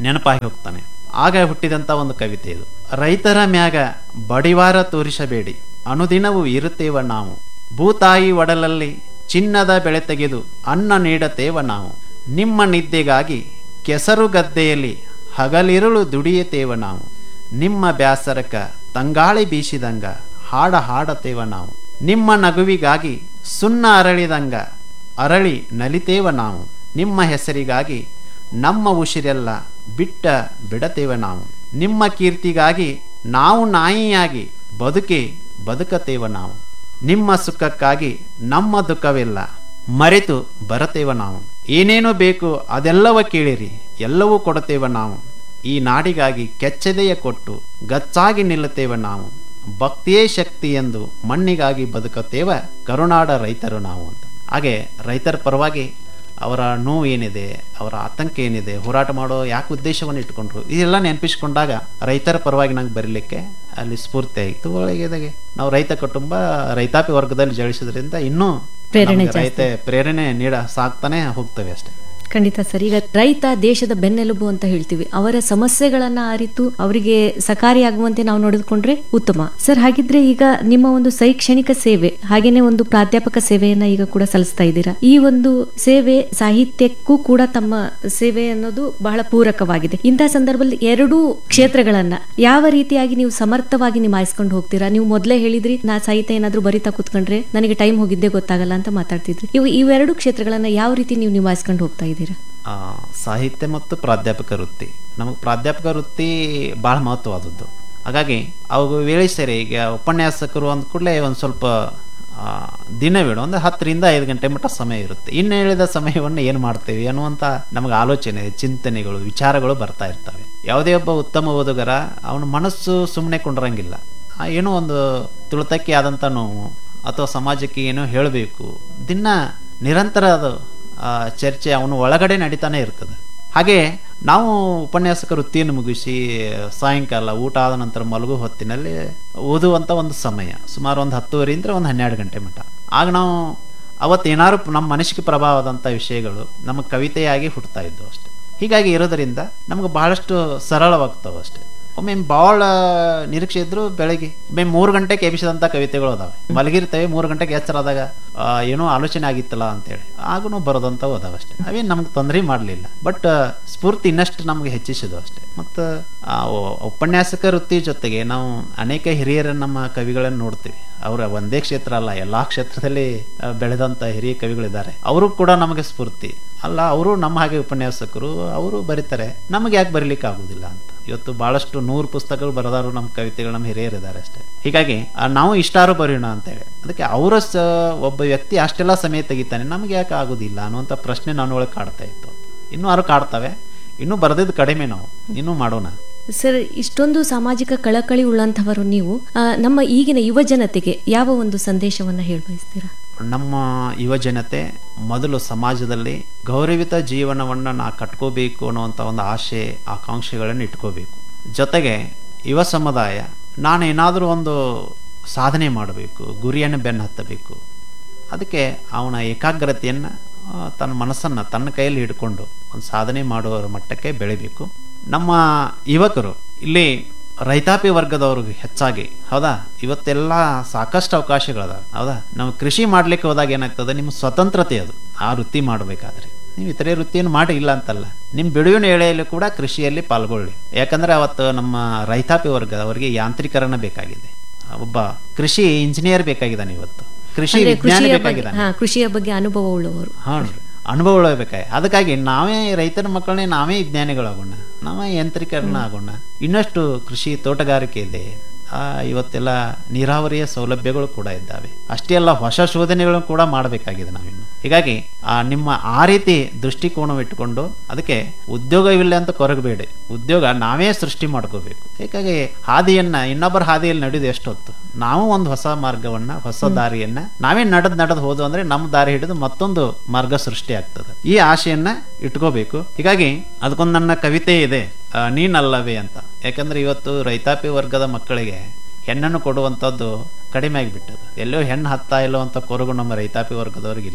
ನೆನಪಾಗಿ ಹೋಗ್ತಾನೆ ಆಗ ಹುಟ್ಟಿದಂಥ ಒಂದು ಕವಿತೆ ಇದು ರೈತರ ಮ್ಯಾಗ ಬಡಿವಾರ ತೋರಿಸಬೇಡಿ ಅನುದಿನವೂ ಇರುತ್ತೇವ ನಾವು ಭೂತಾಯಿ ಒಡಲಲ್ಲಿ ಚಿನ್ನದ ಬೆಳೆ ತೆಗೆದು ಅನ್ನ ನೀಡತೇವ ನಾವು ನಿಮ್ಮ ನಿದ್ದೆಗಾಗಿ ಕೆಸರು ಗದ್ದೆಯಲ್ಲಿ ಹಗಲಿರುಳು ದುಡಿಯತೇವ ನಾವು ನಿಮ್ಮ ಬ್ಯಾಸರಕ ತಂಗಾಳಿ ಬೀಸಿದಂಗ ಹಾಡ ಹಾಡತೇವ ನಾವು ನಿಮ್ಮ ನಗುವಿಗಾಗಿ ಸುಣ್ಣ ಅರಳಿದಂಗ ಅರಳಿ ನಲಿತೇವ ನಾವು ನಿಮ್ಮ ಹೆಸರಿಗಾಗಿ ನಮ್ಮ ಉಸಿರೆಲ್ಲ ಬಿಟ್ಟ ಬಿಡತೇವ ನಾವು ನಿಮ್ಮ ಕೀರ್ತಿಗಾಗಿ ನಾವು ನಾಯಿಯಾಗಿ ಬದುಕಿ ಬದುಕತೇವ ನಾವು ನಿಮ್ಮ ಸುಖಕ್ಕಾಗಿ ನಮ್ಮ ದುಃಖವೆಲ್ಲ ಮರೆತು ಬರತೇವ ನಾವು ಏನೇನು ಬೇಕು ಅದೆಲ್ಲವ ಕೇಳಿರಿ ಎಲ್ಲವೂ ಕೊಡತೇವ ನಾವು ಈ ನಾಡಿಗಾಗಿ ಕೆಚ್ಚದೆಯ ಕೊಟ್ಟು ಗಚ್ಚಾಗಿ ನಿಲ್ಲುತ್ತೇವೆ ನಾವು ಭಕ್ತಿಯೇ ಶಕ್ತಿ ಎಂದು ಮಣ್ಣಿಗಾಗಿ ಬದುಕುತ್ತೇವ ಕರುನಾಡ ರೈತರು ನಾವು ಅಂತ ಹಾಗೆ ರೈತರ ಪರವಾಗಿ ಅವರ ನೋವು ಏನಿದೆ ಅವರ ಆತಂಕ ಏನಿದೆ ಹೋರಾಟ ಮಾಡೋ ಯಾಕೆ ಉದ್ದೇಶವನ್ನು ಇಟ್ಕೊಂಡ್ರು ಇದೆಲ್ಲ ನೆನಪಿಸ್ಕೊಂಡಾಗ ರೈತರ ಪರವಾಗಿ ನಂಗೆ ಬರೀಲಿಕ್ಕೆ ಅಲ್ಲಿ ಸ್ಫೂರ್ತಿ ಆಯಿತು ಒಳಗೆದಾಗೆ ನಾವು ರೈತ ಕುಟುಂಬ ರೈತಾಪಿ ವರ್ಗದಲ್ಲಿ ಜಳಿಸೋದ್ರಿಂದ ಇನ್ನೂ ಪ್ರೇರಣೆ ನಮ್ಗೆ ರೈತ ಪ್ರೇರಣೆ ನೀಡ ಸಾಕ್ತಾನೆ ಹೋಗ್ತವೆ ಅಷ್ಟೇ ಖಂಡಿತ ಸರ್ ಈಗ ರೈತ ದೇಶದ ಬೆನ್ನೆಲುಬು ಅಂತ ಹೇಳ್ತೀವಿ ಅವರ ಸಮಸ್ಯೆಗಳನ್ನ ಅರಿತು ಅವರಿಗೆ ಸಕಾರಿಯಾಗುವಂತೆ ನಾವು ನೋಡಿಕೊಂಡ್ರೆ ಉತ್ತಮ ಸರ್ ಹಾಗಿದ್ರೆ ಈಗ ನಿಮ್ಮ ಒಂದು ಶೈಕ್ಷಣಿಕ ಸೇವೆ ಹಾಗೇನೆ ಒಂದು ಪ್ರಾಧ್ಯಾಪಕ ಸೇವೆಯನ್ನ ಈಗ ಕೂಡ ಸಲ್ಲಿಸ್ತಾ ಇದ್ದೀರಾ ಈ ಒಂದು ಸೇವೆ ಸಾಹಿತ್ಯಕ್ಕೂ ಕೂಡ ತಮ್ಮ ಸೇವೆ ಅನ್ನೋದು ಬಹಳ ಪೂರಕವಾಗಿದೆ ಇಂತಹ ಸಂದರ್ಭದಲ್ಲಿ ಎರಡೂ ಕ್ಷೇತ್ರಗಳನ್ನ ಯಾವ ರೀತಿಯಾಗಿ ನೀವು ಸಮರ್ಥವಾಗಿ ನಿಭಾಯಿಸ್ಕೊಂಡು ಹೋಗ್ತೀರಾ ನೀವು ಮೊದಲೇ ಹೇಳಿದ್ರಿ ನಾ ಸಾಹಿತ್ಯ ಏನಾದ್ರೂ ಬರಿತಾ ಕೂತ್ಕೊಂಡ್ರೆ ನನಗೆ ಟೈಮ್ ಹೋಗಿದ್ದೇ ಗೊತ್ತಾಗಲ್ಲ ಅಂತ ಮಾತಾಡ್ತಿದ್ರಿ ಇವು ಇವೆರಡು ಕ್ಷೇತ್ರಗಳನ್ನ ಯಾವ ರೀತಿ ನೀವು ನಿಭಾಯಿಸ್ಕೊಂಡು ಹೋಗ್ತಾ ಇದ್ದೀರಾ ಆ, ಸಾಹಿತ್ಯ ಮತ್ತು ಪ್ರಾಧ್ಯಾಪಕ ವೃತ್ತಿ ನಮಗೆ ಪ್ರಾಧ್ಯಾಪಕ ವೃತ್ತಿ ಭಾಳ ಮಹತ್ವವಾದದ್ದು ಹಾಗಾಗಿ ಅವು ವೇಳೆ ಸೇರಿ ಈಗ ಉಪನ್ಯಾಸಕರು ಅಂದ ಕೂಡಲೇ ಒಂದು ಸ್ವಲ್ಪ ಆ, ದಿನವೇಳು ಒಂದು ಹತ್ತರಿಂದ ಐದು ಗಂಟೆ ಮಟ್ಟ ಸಮಯ ಇರುತ್ತೆ ಇನ್ನು ಹೇಳಿದ ಸಮಯವನ್ನು ಏನು ಮಾಡ್ತೇವೆ ಅನ್ನುವಂಥ ನಮಗೆ ಆಲೋಚನೆ ಚಿಂತನೆಗಳು ವಿಚಾರಗಳು ಬರ್ತಾ ಇರ್ತವೆ ಯಾವುದೇ ಒಬ್ಬ ಉತ್ತಮ ಓದುಗರ ಅವನ ಮನಸ್ಸು ಸುಮ್ಮನೆ ಕೊಂಡ್ರಂಗಿಲ್ಲ ಆ, ಏನೋ ಒಂದು ತುಳಿತಕ್ಕೆ ಆದಂಥ ನೋವು ಅಥವಾ ಸಮಾಜಕ್ಕೆ ಏನೋ ಹೇಳಬೇಕು ದಿನ ನಿರಂತರ ಅದು ಆ, ಚರ್ಚೆ ಅವನು ಒಳಗಡೆ ನಡೀತಾನೆ ಇರ್ತದೆ ಹಾಗೆ ನಾವು ಉಪನ್ಯಾಸಕ ವೃತ್ತಿಯನ್ನು ಮುಗಿಸಿ ಸಾಯಂಕಾಲ ಊಟ ಆದ ನಂತರ ಮಲಗು ಹೊತ್ತಿನಲ್ಲಿ ಓದುವಂಥ ಒಂದು ಸಮಯ ಸುಮಾರು ಒಂದು ಹತ್ತುವರೆಯಿಂದ ಒಂದು ಹನ್ನೆರಡು ಗಂಟೆ ಮಟ್ಟ ಆಗ ನಾವು ಅವತ್ತೇನಾದ್ರು ನಮ್ಮ ಮನಸ್ಸಿಗೆ ಪ್ರಭಾವದಂಥ ವಿಷಯಗಳು ನಮ್ಮ ಕವಿತೆಯಾಗಿ ಹುಟ್ಟುತ್ತಾ ಇದ್ದವು ಅಷ್ಟೆ ಹೀಗಾಗಿ ಇರೋದರಿಂದ ನಮ್ಗೆ ಬಹಳಷ್ಟು ಸರಳವಾಗ್ತಾವೆ ಅಷ್ಟೆ ಒಮ್ಮೆ ಭಾಳ ನಿರೀಕ್ಷೆ ಇದ್ರು ಬೆಳಗ್ಗೆ ಒಮ್ಮೆ ಮೂರು ಗಂಟೆಗೆ ಎಬ್ಬಿಸಿದಂಥ ಕವಿತೆಗಳು ಅದಾವೆ ಮಲಗಿರ್ತೇವೆ ಮೂರು ಗಂಟೆಗೆ ಎಚ್ಚರಾದಾಗ ಆ, ಏನೋ ಆಲೋಚನೆ ಆಗಿತ್ತಲ್ಲ ಅಂತೇಳಿ ಆಗೂ ಬರೋದಂಥವು ಅದಾವೆ ಅಷ್ಟೇ ಅವೇನು ನಮ್ಗೆ ತೊಂದರೆ ಮಾಡಲಿಲ್ಲ ಬಟ್ ಸ್ಫೂರ್ತಿ ಇನ್ನಷ್ಟು ನಮ್ಗೆ ಹೆಚ್ಚಿಸಿದ್ವು ಅಷ್ಟೇ ಮತ್ತು ಆ ಉ- ಉಪನ್ಯಾಸಕ ವೃತ್ತಿ ಜೊತೆಗೆ ನಾವು ಅನೇಕ ಹಿರಿಯರ ನಮ್ಮ ಕವಿಗಳನ್ನು ನೋಡ್ತೀವಿ ಅವರ ಒಂದೇ ಕ್ಷೇತ್ರ ಅಲ್ಲ ಎಲ್ಲಾ ಕ್ಷೇತ್ರದಲ್ಲಿ ಆ, ಬೆಳೆದಂತ ಹಿರಿಯ ಕವಿಗಳಿದ್ದಾರೆ ಅವರು ಕೂಡ ನಮಗೆ ಸ್ಫೂರ್ತಿ ಅಲ್ಲ ಅವರು ನಮ್ಮ ಹಾಗೆ ಉಪನ್ಯಾಸಕರು ಅವರು ಬರೀತಾರೆ ನಮಗೆ ಯಾಕೆ ಬರೀಲಿಕ್ಕೆ ಆಗುದಿಲ್ಲ ಅಂತ ಇವತ್ತು ಬಹಳಷ್ಟು ನೂರು ಪುಸ್ತಕಗಳು ಬರೆದಾರು ನಮ್ಮ ಕವಿತೆಗಳು ನಮ್ಮ ಹಿರಿಯರಿದ್ದಾರೆ ಅಷ್ಟೇ ಹೀಗಾಗಿ ಆ, ನಾವು ಇಷ್ಟಾರು ಬರೆಯೋಣ ಅಂತೇಳಿ ಅದಕ್ಕೆ ಅವರ ಸ ಒಬ್ಬ ವ್ಯಕ್ತಿ ಅಷ್ಟೆಲ್ಲ ಸಮಯ ತೆಗಿತಾನೆ ನಮಗೆ ಯಾಕೆ ಆಗುದಿಲ್ಲ ಅನ್ನುವಂಥ ಪ್ರಶ್ನೆ ನನ್ನ ಒಳಗೆ ಕಾಡ್ತಾ ಇತ್ತು ಇನ್ನೂ ಯಾರು ಕಾಡ್ತವೆ ಇನ್ನೂ ಬರೆದಿದ್ದು ಕಡಿಮೆ ನಾವು ಇನ್ನೂ ಮಾಡೋಣ ಸರ್ ಇಷ್ಟೊಂದು ಸಾಮಾಜಿಕ ಕಳಕಳಿ ಉಳ್ಳಂಥವರು ನೀವು ಆ, ನಮ್ಮ ಈಗಿನ ಯುವ ಜನತೆಗೆ ಯಾವ ಒಂದು ಸಂದೇಶವನ್ನ ಹೇಳ ಬಯಸ್ತೀರಾ ನಮ್ಮ ಯುವ ಜನತೆ ಮೊದಲು ಸಮಾಜದಲ್ಲಿ ಗೌರವಿತ ಜೀವನವನ್ನು ನಾ ಕಟ್ಕೋಬೇಕು ಅನ್ನುವಂಥ ಒಂದು ಆಶೆ ಆಕಾಂಕ್ಷೆಗಳನ್ನು ಇಟ್ಕೋಬೇಕು ಜೊತೆಗೆ ಯುವ ಸಮುದಾಯ ನಾನು ಏನಾದರೂ ಒಂದು ಸಾಧನೆ ಮಾಡಬೇಕು ಗುರಿಯನ್ನು ಬೆನ್ನು ಹತ್ತಬೇಕು ಅದಕ್ಕೆ ಅವನ ಏಕಾಗ್ರತೆಯನ್ನು ಆ, ತನ್ನ ಮನಸ್ಸನ್ನು ತನ್ನ ಕೈಯಲ್ಲಿ ಹಿಡ್ಕೊಂಡು ಒಂದು ಸಾಧನೆ ಮಾಡುವ ಮಟ್ಟಕ್ಕೆ ಬೆಳಿಬೇಕು ನಮ್ಮ ಯುವಕರು ಇಲ್ಲಿ ರೈತಾಪಿ ವರ್ಗದವ್ರಿಗೆ ಹೆಚ್ಚಾಗಿ ಹೌದಾ ಇವತ್ತೆಲ್ಲ ಸಾಕಷ್ಟು ಅವಕಾಶಗಳದಾವೆ ಹೌದಾ ನಾವು ಕೃಷಿ ಮಾಡ್ಲಿಕ್ಕೆ ಹೋದಾಗ ಏನಾಗ್ತದೆ ನಿಮ್ಮ ಸ್ವತಂತ್ರತೆ ಅದು ಆ ವೃತ್ತಿ ಮಾಡಬೇಕಾದ್ರೆ ನೀವು ಇತರೆ ವೃತ್ತಿಯನ್ನು ಮಾಡಿ ಇಲ್ಲ ಅಂತಲ್ಲ ನಿಮ್ಮ ಬಿಡುವಿನ ವೇಳೆಯಲ್ಲಿ ಕೂಡ ಕೃಷಿಯಲ್ಲಿ ಪಾಲ್ಗೊಳ್ಳಿ ಯಾಕಂದ್ರೆ ಅವತ್ತು ನಮ್ಮ ರೈತಾಪಿ ವರ್ಗ ಅವರಿಗೆ ಯಾಂತ್ರೀಕರಣ ಬೇಕಾಗಿದೆ ಒಬ್ಬ ಕೃಷಿ ಇಂಜಿನಿಯರ್ ಬೇಕಾಗಿದ್ದಾನೆ ಇವತ್ತು ಕೃಷಿ ಅಂದ್ರೆ ವಿಜ್ಞಾನಿ ಕೃಷಿಯ ಬಗ್ಗೆ ಬೇಕಾಗಿದ್ದಾನೆ ಹಾ ಕೃಷಿಯ ಬಗ್ಗೆ ಅನುಭವ ಉಳ್ಳವರು ಹಾಂ ಅನುಭವಗಳು ಬೇಕಾಗಿ ಅದಕ್ಕಾಗಿ ನಾವೇ ರೈತರ ಮಕ್ಕಳನ್ನೇ ನಾವೇ ವಿಜ್ಞಾನಿಗಳಾಗೋಣ ನಾವೇ ಯಂತ್ರೀಕರಣ ಆಗೋಣ ಇನ್ನಷ್ಟು ಕೃಷಿ ತೋಟಗಾರಿಕೆ ಇದೆ ಆ, ಇವತ್ತೆಲ್ಲ ನೀರಾವರಿಯ ಸೌಲಭ್ಯಗಳು ಕೂಡ ಇದ್ದಾವೆ ಅಷ್ಟೇ ಅಲ್ಲ ಹೊಸ ಶೋಧನೆಗಳನ್ನು ಕೂಡ ಮಾಡಬೇಕಾಗಿದೆ ನಾವಿನ್ನು ಹೀಗಾಗಿ ಆ ನಿಮ್ಮ ಆ ರೀತಿ ದೃಷ್ಟಿಕೋನವಿಟ್ಟುಕೊಂಡು ಅದಕ್ಕೆ ಉದ್ಯೋಗವಿಲ್ಲ ಅಂತ ಕೊರಗಬೇಡಿ ಉದ್ಯೋಗ ನಾವೇ ಸೃಷ್ಟಿ ಮಾಡ್ಕೋಬೇಕು ಹೀಗಾಗಿ ಹಾದಿಯನ್ನ ಇನ್ನೊಬ್ಬರ ಹಾದಿಯಲ್ಲಿ ನಡೆಯೋದು ಎಷ್ಟೊತ್ತು ನಾವು ಒಂದು ಹೊಸ ಮಾರ್ಗವನ್ನ ಹೊಸ ದಾರಿಯನ್ನ ನಾವೇ ನಡೆದ್ ನಡೆದ್ ಹೋದು ಅಂದ್ರೆ ನಮ್ಮ ದಾರಿ ಹಿಡಿದು ಮತ್ತೊಂದು ಮಾರ್ಗ ಸೃಷ್ಟಿ ಆಗ್ತದೆ ಈ ಆಶೆಯನ್ನ ಇಟ್ಕೋಬೇಕು ಹೀಗಾಗಿ ಅದಕ್ಕೊಂದು ನನ್ನ ಕವಿತೆ ಇದೆ ಆ, ನೀನಲ್ಲವೇ ಅಂತ ಯಾಕಂದ್ರೆ ಇವತ್ತು ರೈತಾಪಿ ವರ್ಗದ ಮಕ್ಕಳಿಗೆ ಹೆಣ್ಣನ್ನು ಕೊಡುವಂಥದ್ದು ಕಡಿಮೆ ಆಗಿಬಿಟ್ಟದು ಎಲ್ಲೋ ಹೆಣ್ಣು ಹತ್ತಾ ಇಲ್ಲೋ ಅಂತ ಕೊರಗು ನಮ್ಮ ರೈತಾಪಿ ವರ್ಗದವ್ರಿಗೆ ಇದೆ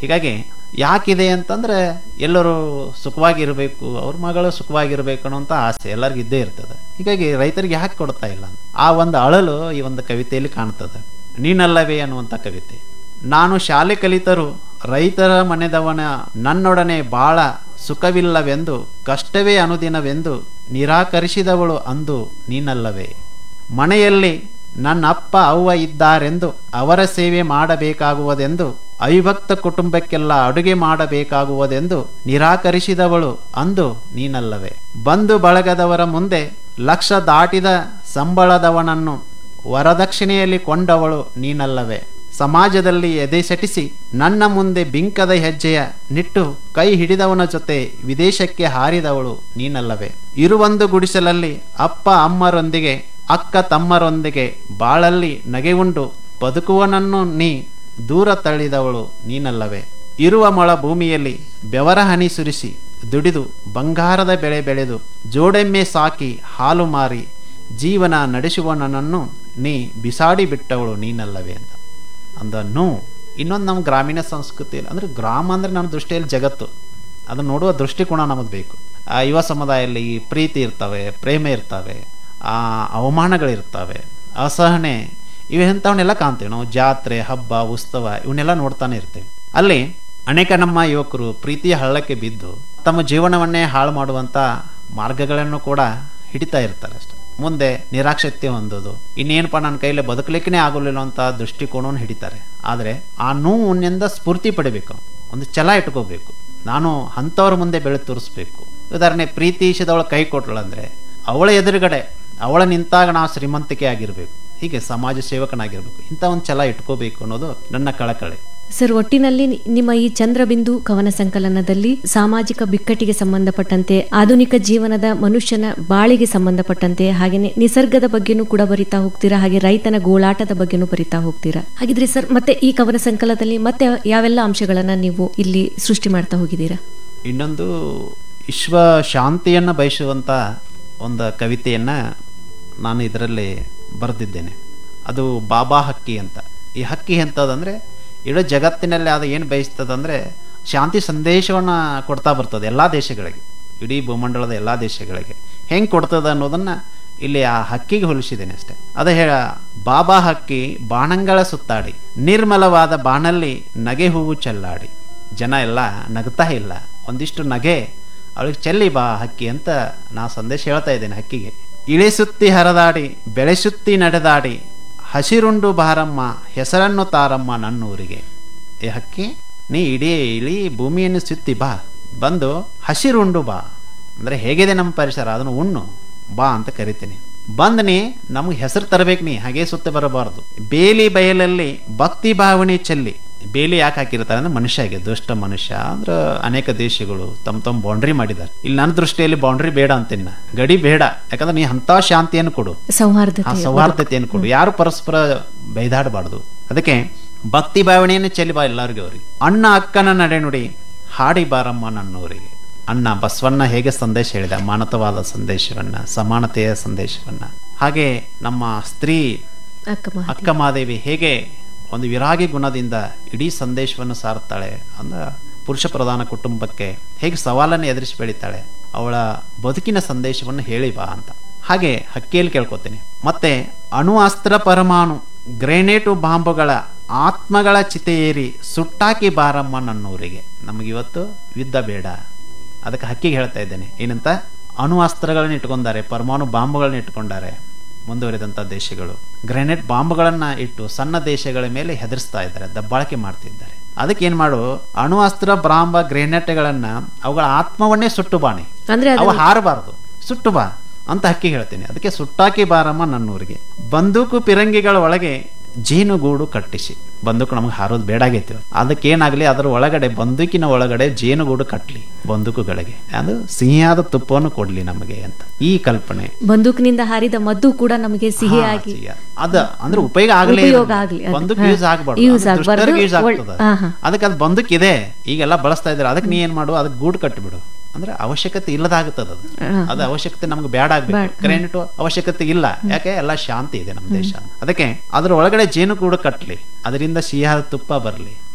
ಹೀಗಾಗಿ ಯಾಕಿದೆ ಅಂತಂದ್ರೆ ಎಲ್ಲರೂ ಸುಖವಾಗಿರಬೇಕು ಅವ್ರ ಮಗಳು ಸುಖವಾಗಿರ್ಬೇಕು ಅನ್ನೋಂಥ ಆಸೆ ಎಲ್ಲರಿಗೂ ಇದ್ದೇ ಇರ್ತದೆ ಹೀಗಾಗಿ ರೈತರಿಗೆ ಯಾಕೆ ಕೊಡ್ತಾ ಇಲ್ಲ ಆ ಒಂದು ಅಳಲು ಈ ಒಂದು ಕವಿತೆಯಲ್ಲಿ ಕಾಣ್ತದೆ ನೀನಲ್ಲವೇ ಅನ್ನುವಂಥ ಕವಿತೆ ನಾನು ಶಾಲೆ ಕಲಿತರು ರೈತರ ಮನೆದವನ ನನ್ನೊಡನೆ ಬಾಳ ಸುಖವಿಲ್ಲವೆಂದು ಕಷ್ಟವೇ ಅನುದಿನವೆಂದು ನಿರಾಕರಿಸಿದವಳು ಅಂದು ನೀನಲ್ಲವೇ ಮನೆಯಲ್ಲಿ ನನ್ನ ಅಪ್ಪ ಅವ್ವ ಇದ್ದಾರೆಂದು ಅವರ ಸೇವೆ ಮಾಡಬೇಕಾಗುವುದೆಂದು ಅವಿಭಕ್ತ ಕುಟುಂಬಕ್ಕೆಲ್ಲ ಅಡುಗೆ ಮಾಡಬೇಕಾಗುವುದೆಂದು ನಿರಾಕರಿಸಿದವಳು ಅಂದು ನೀನಲ್ಲವೇ ಬಂಧು ಬಳಗದವರ ಮುಂದೆ ಲಕ್ಷ ದಾಟಿದ ಸಂಬಳದವನನ್ನು ವರದಕ್ಷಿಣೆಯಲ್ಲಿ ಕೊಂಡವಳು ನೀನಲ್ಲವೇ ಸಮಾಜದಲ್ಲಿ ಎದೆಸೆಟಿಸಿ ನನ್ನ ಮುಂದೆ ಬಿಂಕದ ಹೆಜ್ಜೆಯ ನಿಟ್ಟು ಕೈ ಹಿಡಿದವನ ಜೊತೆ ವಿದೇಶಕ್ಕೆ ಹಾರಿದವಳು ನೀನಲ್ಲವೇ ಇರುವೊಂದು ಗುಡಿಸಲಲ್ಲಿ ಅಪ್ಪ ಅಮ್ಮರೊಂದಿಗೆ ಅಕ್ಕ ತಮ್ಮರೊಂದಿಗೆ ಬಾಳಲ್ಲಿ ನಗೆಯುಂಡು ಬದುಕುವನನ್ನು ನೀ ದೂರ ತಳ್ಳಿದವಳು ನೀನಲ್ಲವೇ ಇರುವ ಮೊಳ ಭೂಮಿಯಲ್ಲಿ ಬೆವರ ಹನಿ ಸುರಿಸಿ ದುಡಿದು ಬಂಗಾರದ ಬೆಳೆ ಬೆಳೆದು ಜೋಡೆಮ್ಮೆ ಸಾಕಿ ಹಾಲು ಮಾರಿ ಜೀವನ ನಡೆಸುವ ನನ್ನನ್ನು ನೀ ಬಿಸಾಡಿ ಬಿಟ್ಟವಳು ನೀನಲ್ಲವೇ ಅಂತ ಅಂದನ್ನು ಇನ್ನೊಂದು ನಮ್ಮ ಗ್ರಾಮೀಣ ಸಂಸ್ಕೃತಿಯಲ್ಲಿ ಅಂದರೆ ಗ್ರಾಮ ಅಂದರೆ ನಮ್ಮ ದೃಷ್ಟಿಯಲ್ಲಿ ಜಗತ್ತು ಅದನ್ನು ನೋಡುವ ದೃಷ್ಟಿಕೋನ ನಮಗೆ ಬೇಕು ಆ ಯುವ ಸಮುದಾಯದಲ್ಲಿ ಪ್ರೀತಿ ಇರ್ತವೆ ಪ್ರೇಮ ಇರ್ತವೆ ಆ ಅವಮಾನಗಳಿರ್ತವೆ ಅಸಹನೆ ಇವೆಂಥವನ್ನೆಲ್ಲ ಕಾಣ್ತೇವೆ ನಾವು ಜಾತ್ರೆ ಹಬ್ಬ ಉತ್ಸವ ಇವನ್ನೆಲ್ಲ ನೋಡ್ತಾನೆ ಇರ್ತೇವೆ ಅಲ್ಲಿ ಅನೇಕ ನಮ್ಮ ಯುವಕರು ಪ್ರೀತಿಯ ಹಳ್ಳಕ್ಕೆ ಬಿದ್ದು ತಮ್ಮ ಜೀವನವನ್ನೇ ಹಾಳು ಮಾಡುವಂಥ ಮಾರ್ಗಗಳನ್ನು ಕೂಡ ಹಿಡಿತಾ ಇರ್ತಾರೆ ಅಷ್ಟೆ ಮುಂದೆ ನಿರಾಕ್ಷತೆ ಹೊಂದೋದು ಇನ್ನೇನಪ್ಪ ನನ್ನ ಕೈಯಲ್ಲಿ ಬದುಕಲಿಕ್ಕೇ ಆಗೋಲಿಲ್ಲ ಅಂತ ದೃಷ್ಟಿಕೋನವನ್ನು ಹಿಡಿತಾರೆ ಆದರೆ ಆ ನೋವಿನಿಂದ ಸ್ಫೂರ್ತಿ ಪಡಿಬೇಕು ಒಂದು ಛಲ ಇಟ್ಕೋಬೇಕು ನಾನು ಅಂಥವ್ರ ಮುಂದೆ ಬೆಳೆ ತೋರಿಸ್ಬೇಕು ಉದಾಹರಣೆ ಪ್ರೀತಿ ಇಸಿದವಳ ಕೈ ಕೊಟ್ಟಳಂದ್ರೆ ಅವಳ ಎದುರುಗಡೆ ಅವಳ ನಿಂತಾಗ ನಾವು ಶ್ರೀಮಂತಿಕೆ ಆಗಿರಬೇಕು ಹೀಗೆ ಸಮಾಜ ಸೇವಕನಾಗಿರ್ಬೇಕು ಇಂಥ ಒಂದು ಛಲ ಇಟ್ಕೋಬೇಕು ಅನ್ನೋದು ನನ್ನ ಕಳಕಳಿ ಸರ್ ಒಟ್ಟಿನಲ್ಲಿ ನಿ- ನಿಮ್ಮ ಈ ಚಂದ್ರಬಿಂದು ಕವನ ಸಂಕಲನದಲ್ಲಿ ಸಾಮಾಜಿಕ ಬಿಕ್ಕಟ್ಟಿಗೆ ಸಂಬಂಧಪಟ್ಟಂತೆ ಆಧುನಿಕ ಜೀವನದ ಮನುಷ್ಯನ ಬಾಳಿಗೆ ಸಂಬಂಧಪಟ್ಟಂತೆ ಹಾಗೇನೆ ನಿಸರ್ಗದ ಬಗ್ಗೆನೂ ಕೂಡ ಬರಿತಾ ಹೋಗ್ತೀರಾ ಹಾಗೆ ರೈತನ ಗೋಳಾಟದ ಬಗ್ಗೆನೂ ಬರಿತಾ ಹೋಗ್ತೀರಾ ಹಾಗಿದ್ರೆ ಸರ್ ಮತ್ತೆ ಈ ಕವನ ಸಂಕಲನದಲ್ಲಿ ಮತ್ತೆ ಯಾವೆಲ್ಲ ಅಂಶಗಳನ್ನ ನೀವು ಇಲ್ಲಿ ಸೃಷ್ಟಿ ಮಾಡ್ತಾ ಹೋಗಿದ್ದೀರಾ ಇನ್ನೊಂದು ವಿಶ್ವ ಶಾಂತಿಯನ್ನು ಬಯಸುವಂಥ ಒಂದು ಕವಿತೆಯನ್ನು ನಾನು ಇದರಲ್ಲಿ ಬರೆದಿದ್ದೇನೆ ಅದು ಬಾಬಾ ಹಕ್ಕಿ ಅಂತ ಈ ಹಕ್ಕಿ ಎಂಥದಂದರೆ ಇಡೀ ಜಗತ್ತಿನಲ್ಲಿ ಅದು ಏನು ಬಯಸ್ತದಂದರೆ ಶಾಂತಿ ಸಂದೇಶವನ್ನು ಕೊಡ್ತಾ ಬರ್ತದೆ ಎಲ್ಲ ದೇಶಗಳಿಗೆ ಇಡೀ ಭೂಮಂಡಲದ ಎಲ್ಲ ದೇಶಗಳಿಗೆ ಹೆಂಗೆ ಕೊಡ್ತದೆ ಅನ್ನೋದನ್ನು ಇಲ್ಲಿ ಆ ಹಕ್ಕಿಗೆ ಹೋಲಿಸಿದ್ದೇನೆ ಅಷ್ಟೆ ಅದೇ ಹೇಳ ಬಾಬಾ ಹಕ್ಕಿ ಬಾಣಂಗಳ ಸುತ್ತಾಡಿ ನಿರ್ಮಲವಾದ ಬಾಣಲ್ಲಿ ನಗೆ ಹೂವು ಚೆಲ್ಲಾಡಿ ಜನ ಎಲ್ಲ ನಗ್ತಾ ಇಲ್ಲ ಒಂದಿಷ್ಟು ನಗೆ ಅವಳಿಗೆ ಚೆಲ್ಲಿ ಬಾ ಹಕ್ಕಿ ಅಂತ ನಾ ಸಂದೇಶ ಹೇಳ್ತಾ ಇದ್ದೇನೆ ಹಕ್ಕಿಗೆ ಇಳಿಸುತ್ತಿ ಹರದಾಡಿ ಬೆಳೆಸುತ್ತಿ ನಡೆದಾಡಿ ಹಸಿರುಂಡು ಬಾರಮ್ಮ ಹೆಸರನ್ನು ತಾರಮ್ಮ ನನ್ನೂರಿಗೆ ಏ ಹಕ್ಕಿ ನೀ ಇಡೀ ಇಳಿ ಭೂಮಿಯನ್ನು ಸುತ್ತಿ ಬಾ ಬಂದು ಹಸಿರುಂಡು ಬಾ ಅಂದರೆ ಹೇಗಿದೆ ನಮ್ಮ ಪರಿಸರ ಅದನ್ನು ಉಣ್ಣು ಬಾ ಅಂತ ಕರಿತೀನಿ ಬಂದ್ ನೀ ನಮ್ಗೆ ಹೆಸರು ತರಬೇಕು ನೀ ಹಾಗೆ ಸುತ್ತ ಬರಬಾರ್ದು ಬೇಲಿ ಬಯಲಲ್ಲಿ ಭಕ್ತಿ ಭಾವನೆ ಚೆಲ್ಲಿ ಬೇಲಿ ಯಾಕೆ ಹಾಕಿರ್ತಾರೆ ಅಂದ್ರೆ ಮನುಷ್ಯಗೆ ದುಷ್ಟ ಮನುಷ್ಯ ಅಂದ್ರೆ ಅನೇಕ ದೇಶಗಳು ತಮ್ಮ ತಮ್ಮ ಬೌಂಡ್ರಿ ಮಾಡಿದ್ದಾರೆ ಇಲ್ಲಿ ನನ್ನ ದೃಷ್ಟಿಯಲ್ಲಿ ಬೌಂಡ್ರಿ ಬೇಡ ಅಂತೀನಿ ನಾ. ಗಡಿ ಬೇಡ ಯಾಕಂದ್ರೆ ನೀ ಅಂತ ಶಾಂತಿಯನ್ನು ಕೊಡು ಆ ಸೌಹಾರ್ದತೆ ಸೌಹಾರ್ದತೆಯನ್ನು ಕೊಡು ಯಾರು ಪರಸ್ಪರ ಬೈದಾಡಬಾರ್ದು ಅದಕ್ಕೆ ಭಕ್ತಿ ಭಾವನೆಯನ್ನು ಚೆಲ್ಲಿ ಬಾ ಎಲ್ಲರಿಗೂ ಅವ್ರಿಗೆ ಅಣ್ಣ ಅಕ್ಕನ ನಡೆನುಡಿ ಹಾಡಿ ಬಾರಮ್ಮ ನನ್ನೂರಿಗೆ ಅಣ್ಣ ಬಸವಣ್ಣ ಹೇಗೆ ಸಂದೇಶ ಹೇಳಿದ ಮಾನವವಾದ ಸಂದೇಶವನ್ನ ಸಮಾನತೆಯ ಸಂದೇಶವನ್ನ ಹಾಗೆ ನಮ್ಮ ಸ್ತ್ರೀ ಅಕ್ಕ ಮಾ- ಅಕ್ಕ ಮಹಾದೇವಿ ಹೇಗೆ ಒಂದು ವಿರಾಗಿ ಗುಣದಿಂದ ಇಡೀ ಸಂದೇಶವನ್ನು ಸಾರುತ್ತಾಳೆ ಅಂದ್ರೆ ಪುರುಷ ಪ್ರಧಾನ ಕುಟುಂಬಕ್ಕೆ ಹೇಗೆ ಸವಾಲನ್ನು ಎದುರಿಸಿ ಬೆಳಿತಾಳೆ ಅವಳ ಬದುಕಿನ ಸಂದೇಶವನ್ನು ಹೇಳಿ ಬಾ ಅಂತ ಹಾಗೆ ಹಕ್ಕಿಯಲ್ಲಿ ಕೇಳ್ಕೊತೀನಿ ಮತ್ತೆ ಅಣು ಅಸ್ತ್ರ ಪರಮಾಣು ಗ್ರೆನೇಟು ಬಾಂಬುಗಳ ಆತ್ಮಗಳ ಚಿತೆಯೇರಿ ಸುಟ್ಟಾಕಿ ಬಾರಮ್ಮ ನನ್ನೂರಿಗೆ ನಮಗಿವತ್ತು ಯುದ್ಧ ಬೇಡ ಅದಕ್ಕೆ ಹಕ್ಕಿಗೆ ಹೇಳ್ತಾ ಇದ್ದೇನೆ ಏನಂತ ಅಣು ಅಸ್ತ್ರಗಳನ್ನ ಇಟ್ಕೊಂಡಾರೆ ಪರಮಾಣು ಬಾಂಬುಗಳನ್ನ ಇಟ್ಕೊಂಡಾರೆ ಮುಂದುವರಿದಂಥ ದೇಶಗಳು ಗ್ರೆನೇಡ್ ಬಾಂಬ್ಗಳನ್ನ ಇಟ್ಟು ಸಣ್ಣ ದೇಶಗಳ ಮೇಲೆ ಹೆದರ್ಸ್ತಾ ಇದ್ದಾರೆ ದಬ್ಬಾಳಿಕೆ ಮಾಡ್ತಿದ್ದಾರೆ ಅದಕ್ಕೆ ಏನ್ ಮಾಡು ಅಣು ಅಸ್ತ್ರ ಬಾಂಬ ಗ್ರೆನೇಟ್ಗಳನ್ನ ಅವುಗಳ ಆತ್ಮವನ್ನೇ ಸುಟ್ಟು ಬಾಣಿ ಅಂದ್ರೆ ಅದು ಅವು ಹಾರಬಾರದು ಸುಟ್ಟು ಬಾ ಅಂತ ಹಕ್ಕಿ ಹೇಳ್ತೀನಿ ಅದಕ್ಕೆ ಸುಟ್ಟಾಕಿ ಬಾರಮ್ಮ ನನ್ನೂರಿಗೆ ಬಂದೂಕು ಪಿರಂಗಿಗಳ ಒಳಗೆ ಜೇನುಗೂಡು ಕಟ್ಟಿಸಿ ಬಂದೂಕು ನಮಗೆ ಹಾರೋದು ಬೇಡಾಗೈತಿ ಅದಕ್ಕೆ ಏನಾಗ್ಲಿ ಅದರ ಒಳಗಡೆ ಬಂದೂಕಿನ ಒಳಗಡೆ ಜೇನುಗೂಡು ಕಟ್ಲಿ ಬಂದೂಕುಗಳಿಗೆ ಅದು ಸಿಹಿಯಾದ ತುಪ್ಪವನ್ನು ಕೊಡ್ಲಿ ನಮಗೆ ಅಂತ ಈ ಕಲ್ಪನೆ ಬಂದೂಕಿನಿಂದ ಹಾರಿದ ಮದ್ದು ಕೂಡ ನಮಗೆ ಸಿಹಿಯಾಗಿ ಹಾ, ಸಿಹಿ. ಅದ ಅಂದ್ರೆ ಉಪಯೋಗ ಆಗಲೇ ಉಪಯೋಗ ಆಗ್ಲಿ, ಅದು. ಬಂದೂಕ್ ಹಾ. ಯೂಸ್ ಆಗಬಾರ್ದು Use ಆಗ್ಬಾರ್ದು. ಯೂಸ್ ಒಳ್- ಆಗ್ತದ ಹಾ, ಹಾ. ಅದಕ್ಕೆ ಅದು ಬಂದೂಕ್ ಇದೆ ಈಗೆಲ್ಲ ಬಳಸ್ತಾ ಇದ್ದಾರೆ ಅದಕ್ಕೆ ನೀ ಏನ್ ಮಾಡು ಅದಕ್ಕೆ ಗೂಡು ಕಟ್ಟಿಬಿಡು ಅಂದ್ರೆ ಅವಶ್ಯಕತೆ ಇಲ್ಲದಾಗುತ್ತದ ಅದು ಹಾ. ಅದು ಅವಶ್ಯಕತೆ ನಮ್ಗೆ ಬೇಡ ಆಗ್ಬೇಕು ಗ್ರಾನೈಟ್ ಅವಶ್ಯಕತೆ ಇಲ್ಲ ಯಾಕೆ ಎಲ್ಲ ಶಾಂತಿ ಇದೆ ನಮ್ಮ ದೇಶ ಅದಕ್ಕೆ ಅದ್ರ ಒಳಗಡೆ ಜೇನು ಕೂಡ ಕಟ್ಲಿ ಅದರಿಂದ ಸಿಹಿಯಾದ ತುಪ್ಪ ಬರಲಿ ಅದಕ್ಕೆ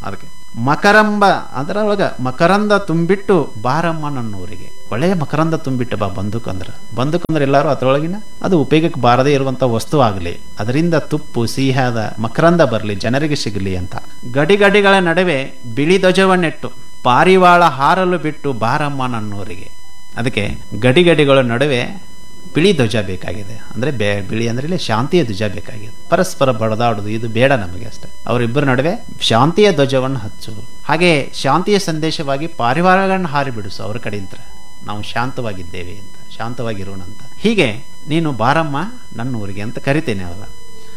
ಮಕರಂಬ ಅದರೊಳಗ ಮಕರಂದ ತುಂಬಿಟ್ಟು ಬಾರಮ್ಮ ನನ್ನೂರಿಗೆ ಒಳ್ಳೆಯ ಮಕರಂದ ತುಂಬಿಟ್ಟು ಬಾ ಬಂದೂಕ್ ಅಂದ್ರೆ ಬಂದೂಕ್ ಅಂದ್ರೆ ಎಲ್ಲರೂ ಅದರೊಳಗಿನ ಅದು ಉಪಯೋಗಕ್ಕೆ ಬಾರದೇ ಇರುವಂತ ವಸ್ತು ಆಗಲಿ ಅದರಿಂದ ತುಪ್ಪು ಸಿಹಿಯಾದ ಮಕರಂದ ಬರಲಿ ಜನರಿಗೆ ಸಿಗಲಿ ಅಂತ ಗಡಿ ಗಡಿಗಳ ನಡುವೆ ಬಿಳಿ ಧ್ವಜವನ್ನಿಟ್ಟು ಪಾರಿವಾಳ ಹಾರಲು ಬಿಟ್ಟು ಬಾರಮ್ಮ ನನ್ನೂರಿಗೆ ಅದಕ್ಕೆ ಗಡಿ ಗಡಿಗಳ ನಡುವೆ ಬಿಳಿ ಧ್ವಜ ಬೇಕಾಗಿದೆ ಅಂದ್ರೆ ಬೇ ಬಿಳಿ ಅಂದ್ರೆ ಇಲ್ಲಿ ಶಾಂತಿಯ ಧ್ವಜ ಬೇಕಾಗಿದೆ ಪರಸ್ಪರ ಬಡದಾಡುದು ಇದು ಬೇಡ ನಮಗೆ ಅಷ್ಟೇ ಅವರಿಬ್ಬರ ನಡುವೆ ಶಾಂತಿಯ ಧ್ವಜವನ್ನು ಹಚ್ಚು ಹಾಗೆ ಶಾಂತಿಯ ಸಂದೇಶವಾಗಿ ಪಾರಿವಾಳಗಳನ್ನ ಹಾರಿ ಬಿಡಿಸು ಅವ್ರ ಕಡೆಯಿಂದ ನಾವು ಶಾಂತವಾಗಿದ್ದೇವೆ ಅಂತ ಶಾಂತವಾಗಿರೋಣ ಅಂತ ಹೀಗೆ ನೀನು ಬಾರಮ್ಮ ನನ್ನ ಊರಿಗೆ ಅಂತ ಕರಿತೇನೆ ಅವಾಗ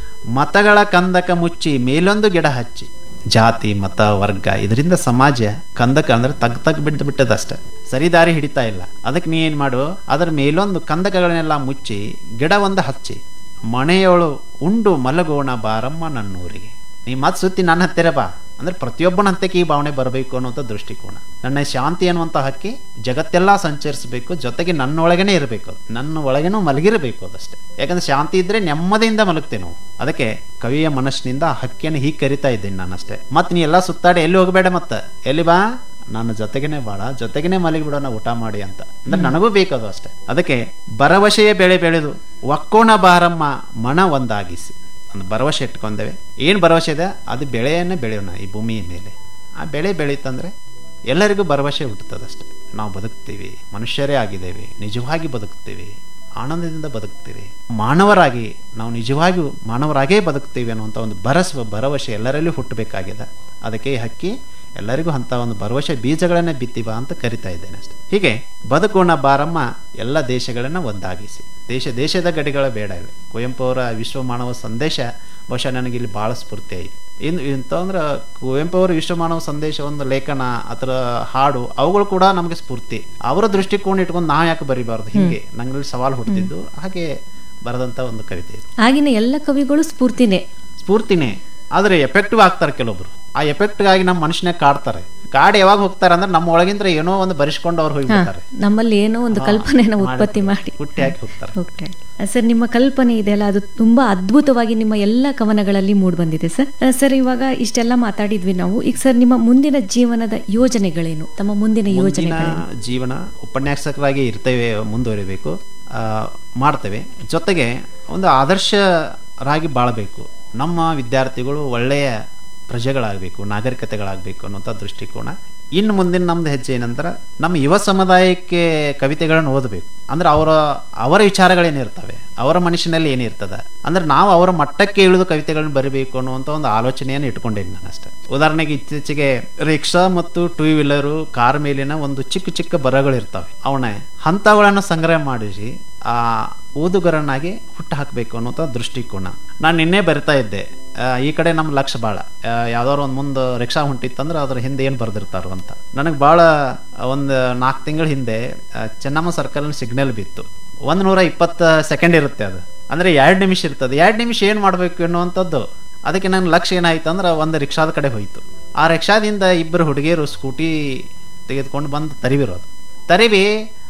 ಮತಗಳ ಕಂದಕ ಮುಚ್ಚಿ ಮೇಲೊಂದು ಗಿಡ ಹಚ್ಚಿ ಜಾತಿ ಮತ ವರ್ಗ ಇದರಿಂದ ಸಮಾಜ ಕಂದಕ ಅಂದ್ರೆ ತಗ್ ತಗ್ ಬಿಟ್ಟು ಬಿಟ್ಟದಷ್ಟೆ ಸರಿದಾರಿ ಹಿಡಿತಾ ಇಲ್ಲ ಅದಕ್ಕೆ ನೀ ಏನ್ ಮಾಡು ಅದರ ಮೇಲೊಂದು ಕಂದಕಗಳನ್ನೆಲ್ಲ ಮುಚ್ಚಿ ಗಿಡ ಒಂದು ಹಚ್ಚಿ ಮನೆಯೊಳು ಉಂಡು ಮಲಗೋಣ ಬಾರಮ್ಮ ನನ್ನೂರಿಗೆ ನೀ ಮತ್ ಸುತ್ತಿ ನನ್ನ ಹತ್ತಿರ ಬಾ ಅಂದ್ರೆ ಪ್ರತಿಯೊಬ್ಬನ ಹಂತಕ್ಕೆ ಈ ಭಾವನೆ ಬರಬೇಕು ಅನ್ನುವಂಥ ದೃಷ್ಟಿಕೋನ ನನ್ನ ಶಾಂತಿ ಅನ್ನುವಂಥ ಹಕ್ಕಿ ಜಗತ್ತೆಲ್ಲ ಸಂಚರಿಸಬೇಕು ಜೊತೆಗೆ ನನ್ನೊಳಗೇನೆ ಇರಬೇಕು ಅದು ನನ್ನ ಒಳಗೇನೂ ಮಲಗಿರಬೇಕು ಅದಷ್ಟೇ ಯಾಕಂದ್ರೆ ಶಾಂತಿ ಇದ್ರೆ ನೆಮ್ಮದಿಯಿಂದ ಮಲಗ್ತೇವೆ ನಾವು ಅದಕ್ಕೆ ಕವಿಯ ಮನಸ್ಸಿನಿಂದ ಆ ಹಕ್ಕಿಯನ್ನು ಹೀಗೆ ಕರಿತಾ ಇದ್ದೀನಿ ನಾನಷ್ಟೇ ಮತ್ತೆ ನೀ ಎಲ್ಲ ಸುತ್ತಾಡಿ ಎಲ್ಲಿ ಹೋಗಬೇಡ ಮತ್ತೆ ಎಲ್ಲಿ ಬಾ ನನ್ನ ಜೊತೆಗೇನೆ ಬಾಳ ಜೊತೆಗೇನೆ ಮಲಗಿ ಬಿಡೋಣ ಊಟ ಮಾಡಿ ಅಂತ ಅಂದ್ರೆ ನನಗೂ ಬೇಕದು ಅಷ್ಟೇ ಅದಕ್ಕೆ ಭರವಸೆಯ ಬೆಳೆ ಬೆಳೆದು ಒಕ್ಕೋಣ ಬಾರಮ್ಮ ಮನ ಒಂದಾಗಿಸಿ ಒಂದು ಭರವಸೆ ಇಟ್ಕೊಂಡೇವೆ ಏನು ಭರವಸೆ ಇದೆ ಅದು ಬೆಳೆಯನ್ನೇ ಬೆಳೆಯೋಣ ಈ ಭೂಮಿಯ ಮೇಲೆ ಆ ಬೆಳೆ ಬೆಳೀತಂದ್ರೆ ಎಲ್ಲರಿಗೂ ಭರವಸೆ ಹುಟ್ಟುತ್ತದಷ್ಟೇ ನಾವು ಬದುಕ್ತೀವಿ ಮನುಷ್ಯರೇ ಆಗಿದ್ದೇವೆ ನಿಜವಾಗಿ ಬದುಕ್ತೀವಿ ಆನಂದದಿಂದ ಬದುಕ್ತೀವಿ ಮಾನವರಾಗಿ ನಾವು ನಿಜವಾಗಿಯೂ ಮಾನವರಾಗೇ ಬದುಕ್ತೀವಿ ಅನ್ನುವಂಥ ಒಂದು ಭರಸ ಭರವಸೆ ಎಲ್ಲರಲ್ಲೂ ಹುಟ್ಟಬೇಕಾಗಿದೆ ಅದಕ್ಕೆ ಈ ಹಕ್ಕಿ ಎಲ್ಲರಿಗೂ ಅಂತ ಒಂದು ಭರವಸೆ ಬೀಜಗಳನ್ನೇ ಬಿತ್ತಿವ ಅಂತ ಕರಿತಾ ಇದ್ದೇನೆ ಅಷ್ಟೆ ಹೀಗೆ ಬದುಕೋಣ ಬಾರಮ್ಮ ಎಲ್ಲ ದೇಶಗಳನ್ನ ಒಂದಾಗಿಸಿ ದೇಶ ದೇಶದ ಗಡಿಗಳ ಬೇಡ ಇಲ್ಲ ಕುವೆಂಪು ಅವರ ವಿಶ್ವ ಮಾನವ ಸಂದೇಶ ಬಹುಶಃ ನನಗೆ ಇಲ್ಲಿ ಬಹಳ ಸ್ಫೂರ್ತಿ ಆಯಿತು ಇನ್ನು ಇಂಥ ಅಂದ್ರೆ ಕುವೆಂಪು ಅವರ ವಿಶ್ವ ಮಾನವ ಸಂದೇಶ ಒಂದು ಲೇಖನ ಅಥವಾ ಹಾಡು ಅವುಗಳು ಕೂಡ ನಮಗೆ ಸ್ಫೂರ್ತಿ ಅವರ ದೃಷ್ಟಿಕೋನ ಇಟ್ಕೊಂಡು ನಾವು ಯಾಕೆ ಬರಿಬಾರ್ದು ಹಿಂಗೆ ನಂಗಳಲ್ಲಿ ಸವಾಲು ಹುಟ್ಟಿದ್ದು ಹಾಗೆ ಬರೆದಂತ ಒಂದು ಕವಿತೆ ಇದು ಆಗಿನ ಎಲ್ಲ ಕವಿಗಳು ಸ್ಫೂರ್ತಿನೇ ಸ್ಫೂರ್ತಿನೇ ಆದರೆ ಎಫೆಕ್ಟಿವ್ ಆಗ್ತಾರೆ ಕೆಲವೊಬ್ರು ಆ ಎಫೆಕ್ಟ್ಗಾಗಿ ನಮ್ಮ ಮನುಷ್ಯನೇ ಕಾಡ್ತಾರೆ ಕಾಡಿ ಯಾವಾಗ ಹೋಗ್ತಾರೆ ಅಂದ್ರೆ ನಮ್ಮ ಒಳಗಿಂದ ಏನೋ ಒಂದು ಬರಿಸ್ಕೊಂಡು ಅವ್ರು ಹೋಗ್ಬಿಡ್ತಾರೆ ನಮ್ಮಲ್ಲಿ ಏನೋ ಒಂದು ಕಲ್ಪನೆನ ಉತ್ಪತ್ತಿ ಮಾಡಿ ಹುಟ್ಟಿ ಹಾಕಿ ಹೋಗ್ತಾರೆ ಹೋಗ್ತಾರೆ ಸರ್ ನಿಮ್ಮ ಕಲ್ಪನೆ ಇದೆಯಲ್ಲ ಅದು ತುಂಬಾ ಅದ್ಭುತವಾಗಿ ನಿಮ್ಮ ಎಲ್ಲ ಕವನಗಳಲ್ಲಿ ಮೂಡ್ ಬಂದಿದೆ ಸರ್ ಅಹ್, ಸರ್ ಇವಾಗ ಇಷ್ಟೆಲ್ಲ ಮಾತಾಡಿದ್ವಿ ನಾವು ಈಗ ಸರ್ ನಿಮ್ಮ ಮುಂದಿನ ಜೀವನದ ಯೋಜನೆಗಳೇನು ತಮ್ಮ ಮುಂದಿನ ಮುಂದಿನ ಯೋಜನೆಗಳೇನು ಜೀವನ ಉಪನ್ಯಾಸಕರಾಗಿ ಇರ್ತೇವೆ ಮುಂದುವರಿಬೇಕು ಆ, ಮಾಡ್ತೇವೆ ಜೊತೆಗೆ ಒಂದು ಆದರ್ಶರಾಗಿ ಬಾಳಬೇಕು ನಮ್ಮ ವಿದ್ಯಾರ್ಥಿಗಳು ಒಳ್ಳೆಯ ಪ್ರಜೆಗಳಾಗಬೇಕು ನಾಗರಿಕತೆಗಳಾಗಬೇಕು ಅನ್ನೋಂಥ ದೃಷ್ಟಿಕೋನ ಇನ್ನು ಮುಂದಿನ ನಮ್ದು ಹೆಜ್ಜೆ ಏನಂದ್ರೆ ನಮ್ಮ ಯುವ ಸಮುದಾಯಕ್ಕೆ ಕವಿತೆಗಳನ್ನು ಓದಬೇಕು ಅಂದ್ರೆ ಅವರ ಅವರ ವಿಚಾರಗಳೇನಿರ್ತವೆ ಅವರ ಮನುಷ್ಯನಲ್ಲಿ ಏನಿರ್ತದೆ ಅಂದ್ರೆ ನಾವು ಅವರ ಮಟ್ಟಕ್ಕೆ ಇಳಿದು ಕವಿತೆಗಳನ್ನ ಬರೀಬೇಕು ಅನ್ನುವಂಥ ಒಂದು ಆಲೋಚನೆಯನ್ನು ಇಟ್ಕೊಂಡಿದ್ದೀನಿ ನಾನು ಅಷ್ಟೇ ಉದಾಹರಣೆಗೆ ಇತ್ತೀಚೆಗೆ ರಿಕ್ಷಾ ಮತ್ತು ಟೂ ವೀಲರು ಕಾರ್ ಮೇಲಿನ ಒಂದು ಚಿಕ್ಕ ಚಿಕ್ಕ ಬರಗಳಿರ್ತವೆ ಅವನ್ನ ಹಂತಗಳನ್ನು ಸಂಗ್ರಹ ಮಾಡಿಸಿ ಆ ಓದುಗರನ್ನಾಗಿ ಹುಟ್ಟು ಹಾಕಬೇಕು ಅನ್ನೋಂಥ ದೃಷ್ಟಿಕೋನ ನಾನು ನಿನ್ನೆ ಬರಿತಾ ಇದ್ದೆ ಆ, ಈ ಕಡೆ ನಮ್ಮ ಲಕ್ಷ ಭಾಳ ಯಾವ್ದಾದ್ರು ಒಂದು ಮುಂದೆ ರಿಕ್ಷಾ ಹೊಂಟಿತ್ತಂದ್ರೆ ಅದ್ರ ಹಿಂದೆ ಏನು ಬರ್ದಿರ್ತಾರೋ ಅಂತ ನನಗೆ ಭಾಳ ಒಂದು ನಾಲ್ಕು ತಿಂಗಳ ಹಿಂದೆ ಆ, ಚೆನ್ನಮ್ಮ ಸರ್ಕಲ್ ಸಿಗ್ನಲ್ ಬಿತ್ತು ಒಂದು ನೂರ ಇಪ್ಪತ್ತು ಸೆಕೆಂಡ್ ಇರುತ್ತೆ ಅದು ಅಂದರೆ ಎರಡು ನಿಮಿಷ ಇರ್ತದೆ ಎರಡು ನಿಮಿಷ ಏನು ಮಾಡಬೇಕು ಅನ್ನುವಂಥದ್ದು ಅದಕ್ಕೆ ನನ್ನ ಲಕ್ಷ್ಯ ಏನಾಯ್ತು ಅಂದ್ರೆ ಒಂದು ರಿಕ್ಷಾದ ಕಡೆ ಹೋಯ್ತು ಆ ರಿಕ್ಷಾದಿಂದ ಇಬ್ಬರು ಹುಡುಗಿಯರು ಸ್ಕೂಟಿ ತೆಗೆದುಕೊಂಡು ಬಂದು ತರಿವಿರೋದು ತರಿವಿ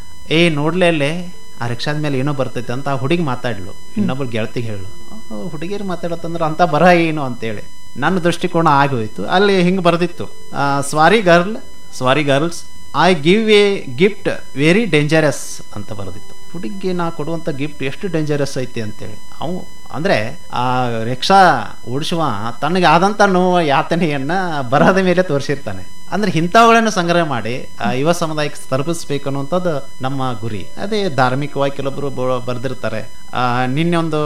ಏ ನೋಡ್ಲೇ ಆ ರಿಕ್ಷಾದ ಮೇಲೆ ಏನೋ ಬರ್ತೈತೆ ಅಂತ ಆ ಹುಡುಗಿ ಮಾತಾಡ್ಲು ಇನ್ನೊಬ್ಳು ಗೆಳತಿಗೆ ಹೇಳು ಹುಡುಗಿಯರು ಮಾತಾಡತ್ತಂದ್ರೆ ಅಂತ ಬರ ಏನು ಅಂತೇಳಿ ನನ್ನ ದೃಷ್ಟಿಕೋನ ಆಗೋಯ್ತು ಅಲ್ಲಿ ಹಿಂಗೆ ಬರ್ದಿತ್ತು sorry girl sorry girls I give a gift very dangerous ಅಂತ ಬರೆದಿತ್ತು ಹುಡುಗಿಗೆ ನಾ ಕೊಡುವಂಥ ಗಿಫ್ಟ್ ಎಷ್ಟು ಡೇಂಜರಸ್ ಐತಿ ಅಂತೇಳಿ ಅವು ಅಂದರೆ ಆ ರಿಕ್ಷಾ ಓಡಿಸುವ ತನಗೆ ಆದಂಥ ನೋವು ಯಾತನೆಯನ್ನ ಬರಹದ ಮೇಲೆ ತೋರಿಸಿರ್ತಾನೆ ಅಂದ್ರೆ ಇಂಥವುಗಳನ್ನು ಸಂಗ್ರಹ ಮಾಡಿ ಆ ಯುವ ಸಮುದಾಯಕ್ಕೆ ತಲುಪಿಸ್ಬೇಕು ಅನ್ನುವಂಥದ್ದು ನಮ್ಮ ಗುರಿ ಅದೇ ಧಾರ್ಮಿಕವಾಗಿ ಕೆಲವೊಬ್ರು ಬ- ಬರೆದಿರ್ತಾರೆ ಆ, ನಿನ್ನೆ ಒಂದು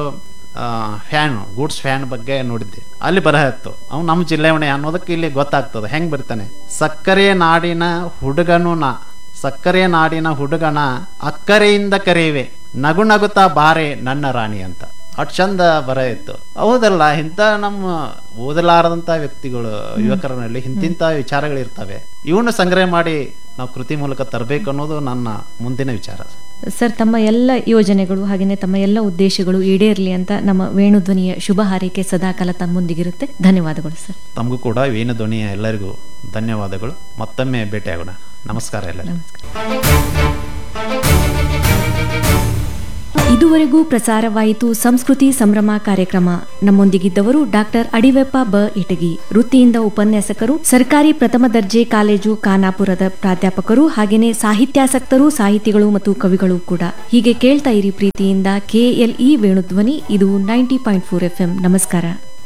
ಫ್ಯಾನ್ ಗೂಡ್ಸ್ ಫ್ಯಾನ್ ಬಗ್ಗೆ ನೋಡಿದ್ದೆ ಅಲ್ಲಿ ಬರಹ ಇತ್ತು ಅವ್ನು ನಮ್ಮ ಜಿಲ್ಲೆಯವನೇ ಅನ್ನೋದಕ್ಕೆ ಇಲ್ಲಿ ಗೊತ್ತಾಗ್ತದೆ ಹೆಂಗ್ ಬರ್ತಾನೆ ಸಕ್ಕರೆ ನಾಡಿನ ಹುಡುಗನು ನಾ ಸಕ್ಕರೆ ನಾಡಿನ ಹುಡುಗನ ಅಕ್ಕರೆಯಿಂದ ಕರೆಯುವೆ ನಗು ನಗುತ್ತಾ ಬಾರೆ ನನ್ನ ರಾಣಿ ಅಂತ ಅಟ್ ಚಂದ ಬರ ಇತ್ತು ಹೌದಲ್ಲ ಇಂಥ ನಮ್ಮ ಓದಲಾರದಂತ ವ್ಯಕ್ತಿಗಳು ಯುವಕರಲ್ಲಿ ಇಂತಿಂತ ವಿಚಾರಗಳಿರ್ತವೆ ಇವನ್ನ ಸಂಗ್ರಹ ಮಾಡಿ ನಾವು ಕೃತಿ ಮೂಲಕ ತರಬೇಕು ಅನ್ನೋದು ನನ್ನ ಮುಂದಿನ ವಿಚಾರ ಸರ್ ತಮ್ಮ ಎಲ್ಲ ಯೋಜನೆಗಳು ಹಾಗೆಯೇ ತಮ್ಮ ಎಲ್ಲ ಉದ್ದೇಶಗಳು ಈಡೇರಲಿ ಅಂತ ನಮ್ಮ ವೇಣುಧ್ವನಿಯ ಶುಭ ಹಾರೈಕೆ ಸದಾಕಾಲ ತಮ್ಮೊಂದಿಗಿರುತ್ತೆ ಧನ್ಯವಾದಗಳು ಸರ್ ತಮಗೂ ಕೂಡ ವೇಣು ಧ್ವನಿಯ ಎಲ್ಲರಿಗೂ ಧನ್ಯವಾದಗಳು ಮತ್ತೊಮ್ಮೆ ಭೇಟಿಯಾಗೋಣ ನಮಸ್ಕಾರ ಎಲ್ಲರಿಗೂ ನಮಸ್ಕಾರ ಇದುವರೆಗೂ ಪ್ರಸಾರವಾಯಿತು ಸಂಸ್ಕೃತಿ ಸಂಭ್ರಮ ಕಾರ್ಯಕ್ರಮ ನಮ್ಮೊಂದಿಗಿದ್ದವರು ಡಾಕ್ಟರ್ ಅಡಿವೆಪ್ಪ ಬ ಇಟಗಿ ವೃತ್ತಿಯಿಂದ ಉಪನ್ಯಾಸಕರು ಸರ್ಕಾರಿ ಪ್ರಥಮ ದರ್ಜೆ ಕಾಲೇಜು ಖಾನಾಪುರದ ಪ್ರಾಧ್ಯಾಪಕರು ಹಾಗೇನೆ ಸಾಹಿತ್ಯಾಸಕ್ತರು ಸಾಹಿತಿಗಳು ಮತ್ತು ಕವಿಗಳು ಕೂಡ ಹೀಗೆ ಕೇಳ್ತಾ ಇರಿ ಪ್ರೀತಿಯಿಂದ ಕೆಎಲ್ಇ ವೇಣುಧ್ವನಿ ಇದು ನೈಂಟಿ ಪಾಯಿಂಟ್ ಫೋರ್ ಎಫ್ ನಮಸ್ಕಾರ